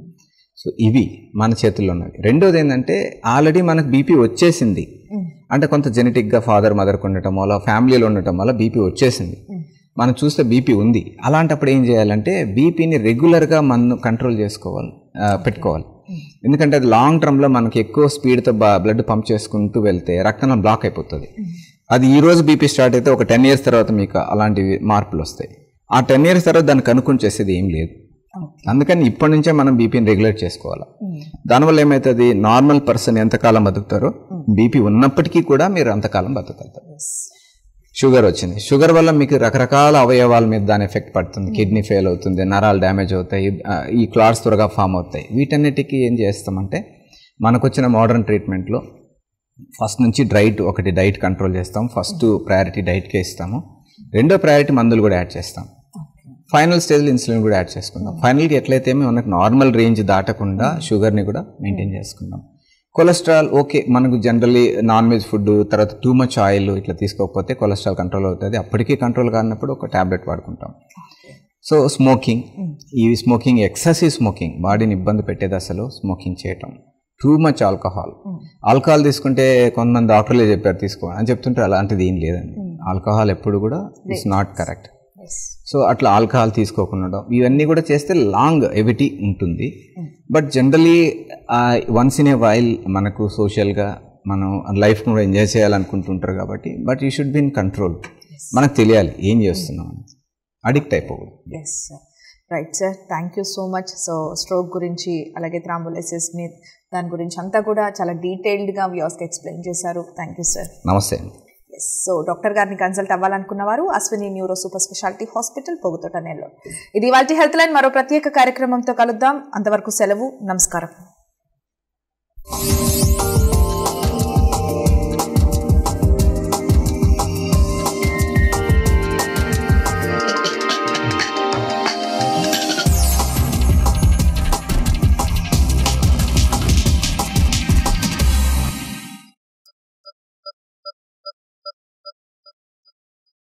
సో ఇవి మన చేతుల్లో ఉన్నవి రెండోది ఏంటంటే ఆల్రెడీ మనకు బీపీ వచ్చేసింది అంటే కొంత జెనెటిక్గా ఫాదర్ మదర్కి ఉండటం వల్ల ఫ్యామిలీలో ఉండటం వల్ల బీపీ వచ్చేసింది మనం చూస్తే బీపీ ఉంది అలాంటప్పుడు ఏం చేయాలంటే బీపీని రెగ్యులర్గా మనం కంట్రోల్ చేసుకోవాలి ఆ, పెట్టుకోవాలి ఎందుకంటే అది లాంగ్ టర్మ్లో మనకి ఎక్కువ స్పీడ్తో బ్లడ్ పంప్ చేసుకుంటూ వెళ్తే రక్తం బ్లాక్ అయిపోతుంది అది ఈ రోజు బీపీ స్టార్ట్ అయితే ఒక టెన్ ఇయర్స్ తర్వాత మీకు అలాంటివి మార్పులు వస్తాయి ఆ టెన్ ఇయర్స్ తర్వాత దాన్ని కనుక్కొని చేసేది ఏం లేదు అందుకని ఇప్పటి నుంచే మనం బీపీని రెగ్యులేట్ చేసుకోవాలి దానివల్ల ఏమవుతుంది నార్మల్ పర్సన్ ఎంతకాలం బతుకుతారో బీపీ ఉన్నప్పటికీ కూడా మీరు అంతకాలం బతుకుతారు షుగర్ వచ్చింది షుగర్ వల్ల మీకు రకరకాల అవయవాల మీద దాని ఎఫెక్ట్ పడుతుంది కిడ్నీ ఫెయిల్ అవుతుంది నరాలు డ్యామేజ్ అవుతాయి ఆ, ఈ క్లాట్స్ త్వరగా ఫామ్ అవుతాయి వీటన్నిటికీ ఏం చేస్తామంటే మనకు వచ్చిన మోడర్న్ ట్రీట్మెంట్లో ఫస్ట్ నుంచి డైట్ ఒకటి డైట్ కంట్రోల్ చేస్తాం ఫస్ట్ ప్రయారిటీ డైట్కే ఇస్తాము రెండో ప్రయారిటీ మందులు కూడా యాడ్ చేస్తాం ఫైనల్ స్టేజ్లో ఇన్సులిన్ కూడా యాడ్ చేసుకుందాం ఫైనల్కి ఎట్లయితే మనకు నార్మల్ రేంజ్ దాటకుండా షుగర్ని కూడా మెయింటైన్ చేసుకుందాం కొలెస్ట్రాల్ ఓకే మనకు జనరల్లీ నాన్ వెజ్ ఫుడ్ తర్వాత టూ మచ్ ఆయిల్ ఇట్లా తీసుకోకపోతే కొలెస్ట్రాల్ కంట్రోల్ అవుతుంది అప్పటికీ కంట్రోల్ కానప్పుడు ఒక ట్యాబ్లెట్ వాడుకుంటాం సో స్మోకింగ్ ఈ స్మోకింగ్ ఎక్సెసివ్ స్మోకింగ్ బాడీని ఇబ్బంది పెట్టేది అసలు స్మోకింగ్ చేయటం టూ మచ్ ఆల్కహాల్ ఆల్కహాల్ తీసుకుంటే కొంతమంది డాక్టర్లే చెప్పారు తీసుకో అని చెప్తుంటే అలాంటిది ఏం లేదండి ఆల్కహాల్ ఎప్పుడు కూడా ఇట్స్ నాట్ కరెక్ట్ సో అట్లా ఆల్కహాల్ తీసుకోకుండా ఉండడం ఇవన్నీ కూడా చేస్తే లాంగ్ ఎవిటీ ఉంటుంది but generally once in a while మనకు సోషల్గా మనం లైఫ్ కూడా ఎంజాయ్ చేయాలనుకుంటుంటారు కాబట్టి but you should be in control మనకు తెలియాలి ఏం చేస్తున్నాం అని అడిక్ట్ అయిపోకూడదు yes sir right sir thank you so much so stroke గురించి అలాగే థ్రాంబోలైసిస్ మీ దాని గురించి అంతా కూడా చాలా డీటెయిల్డ్గా వ్యూస్కి ఎక్స్ప్లెయిన్ చేశారు థ్యాంక్ యూ సార్ నమస్తే అండి ఎస్ సో డాక్టర్ గారిని కన్సల్ట్ అవ్వాలనుకున్న వారు Ashwini neuro super speciality hospital Pogathota Nellore ఇది వాళ్ళ హెల్త్ లైన్ మరో ప్రత్యేక కార్యక్రమంతో కలుద్దాం అంతవరకు సెలవు నమస్కారం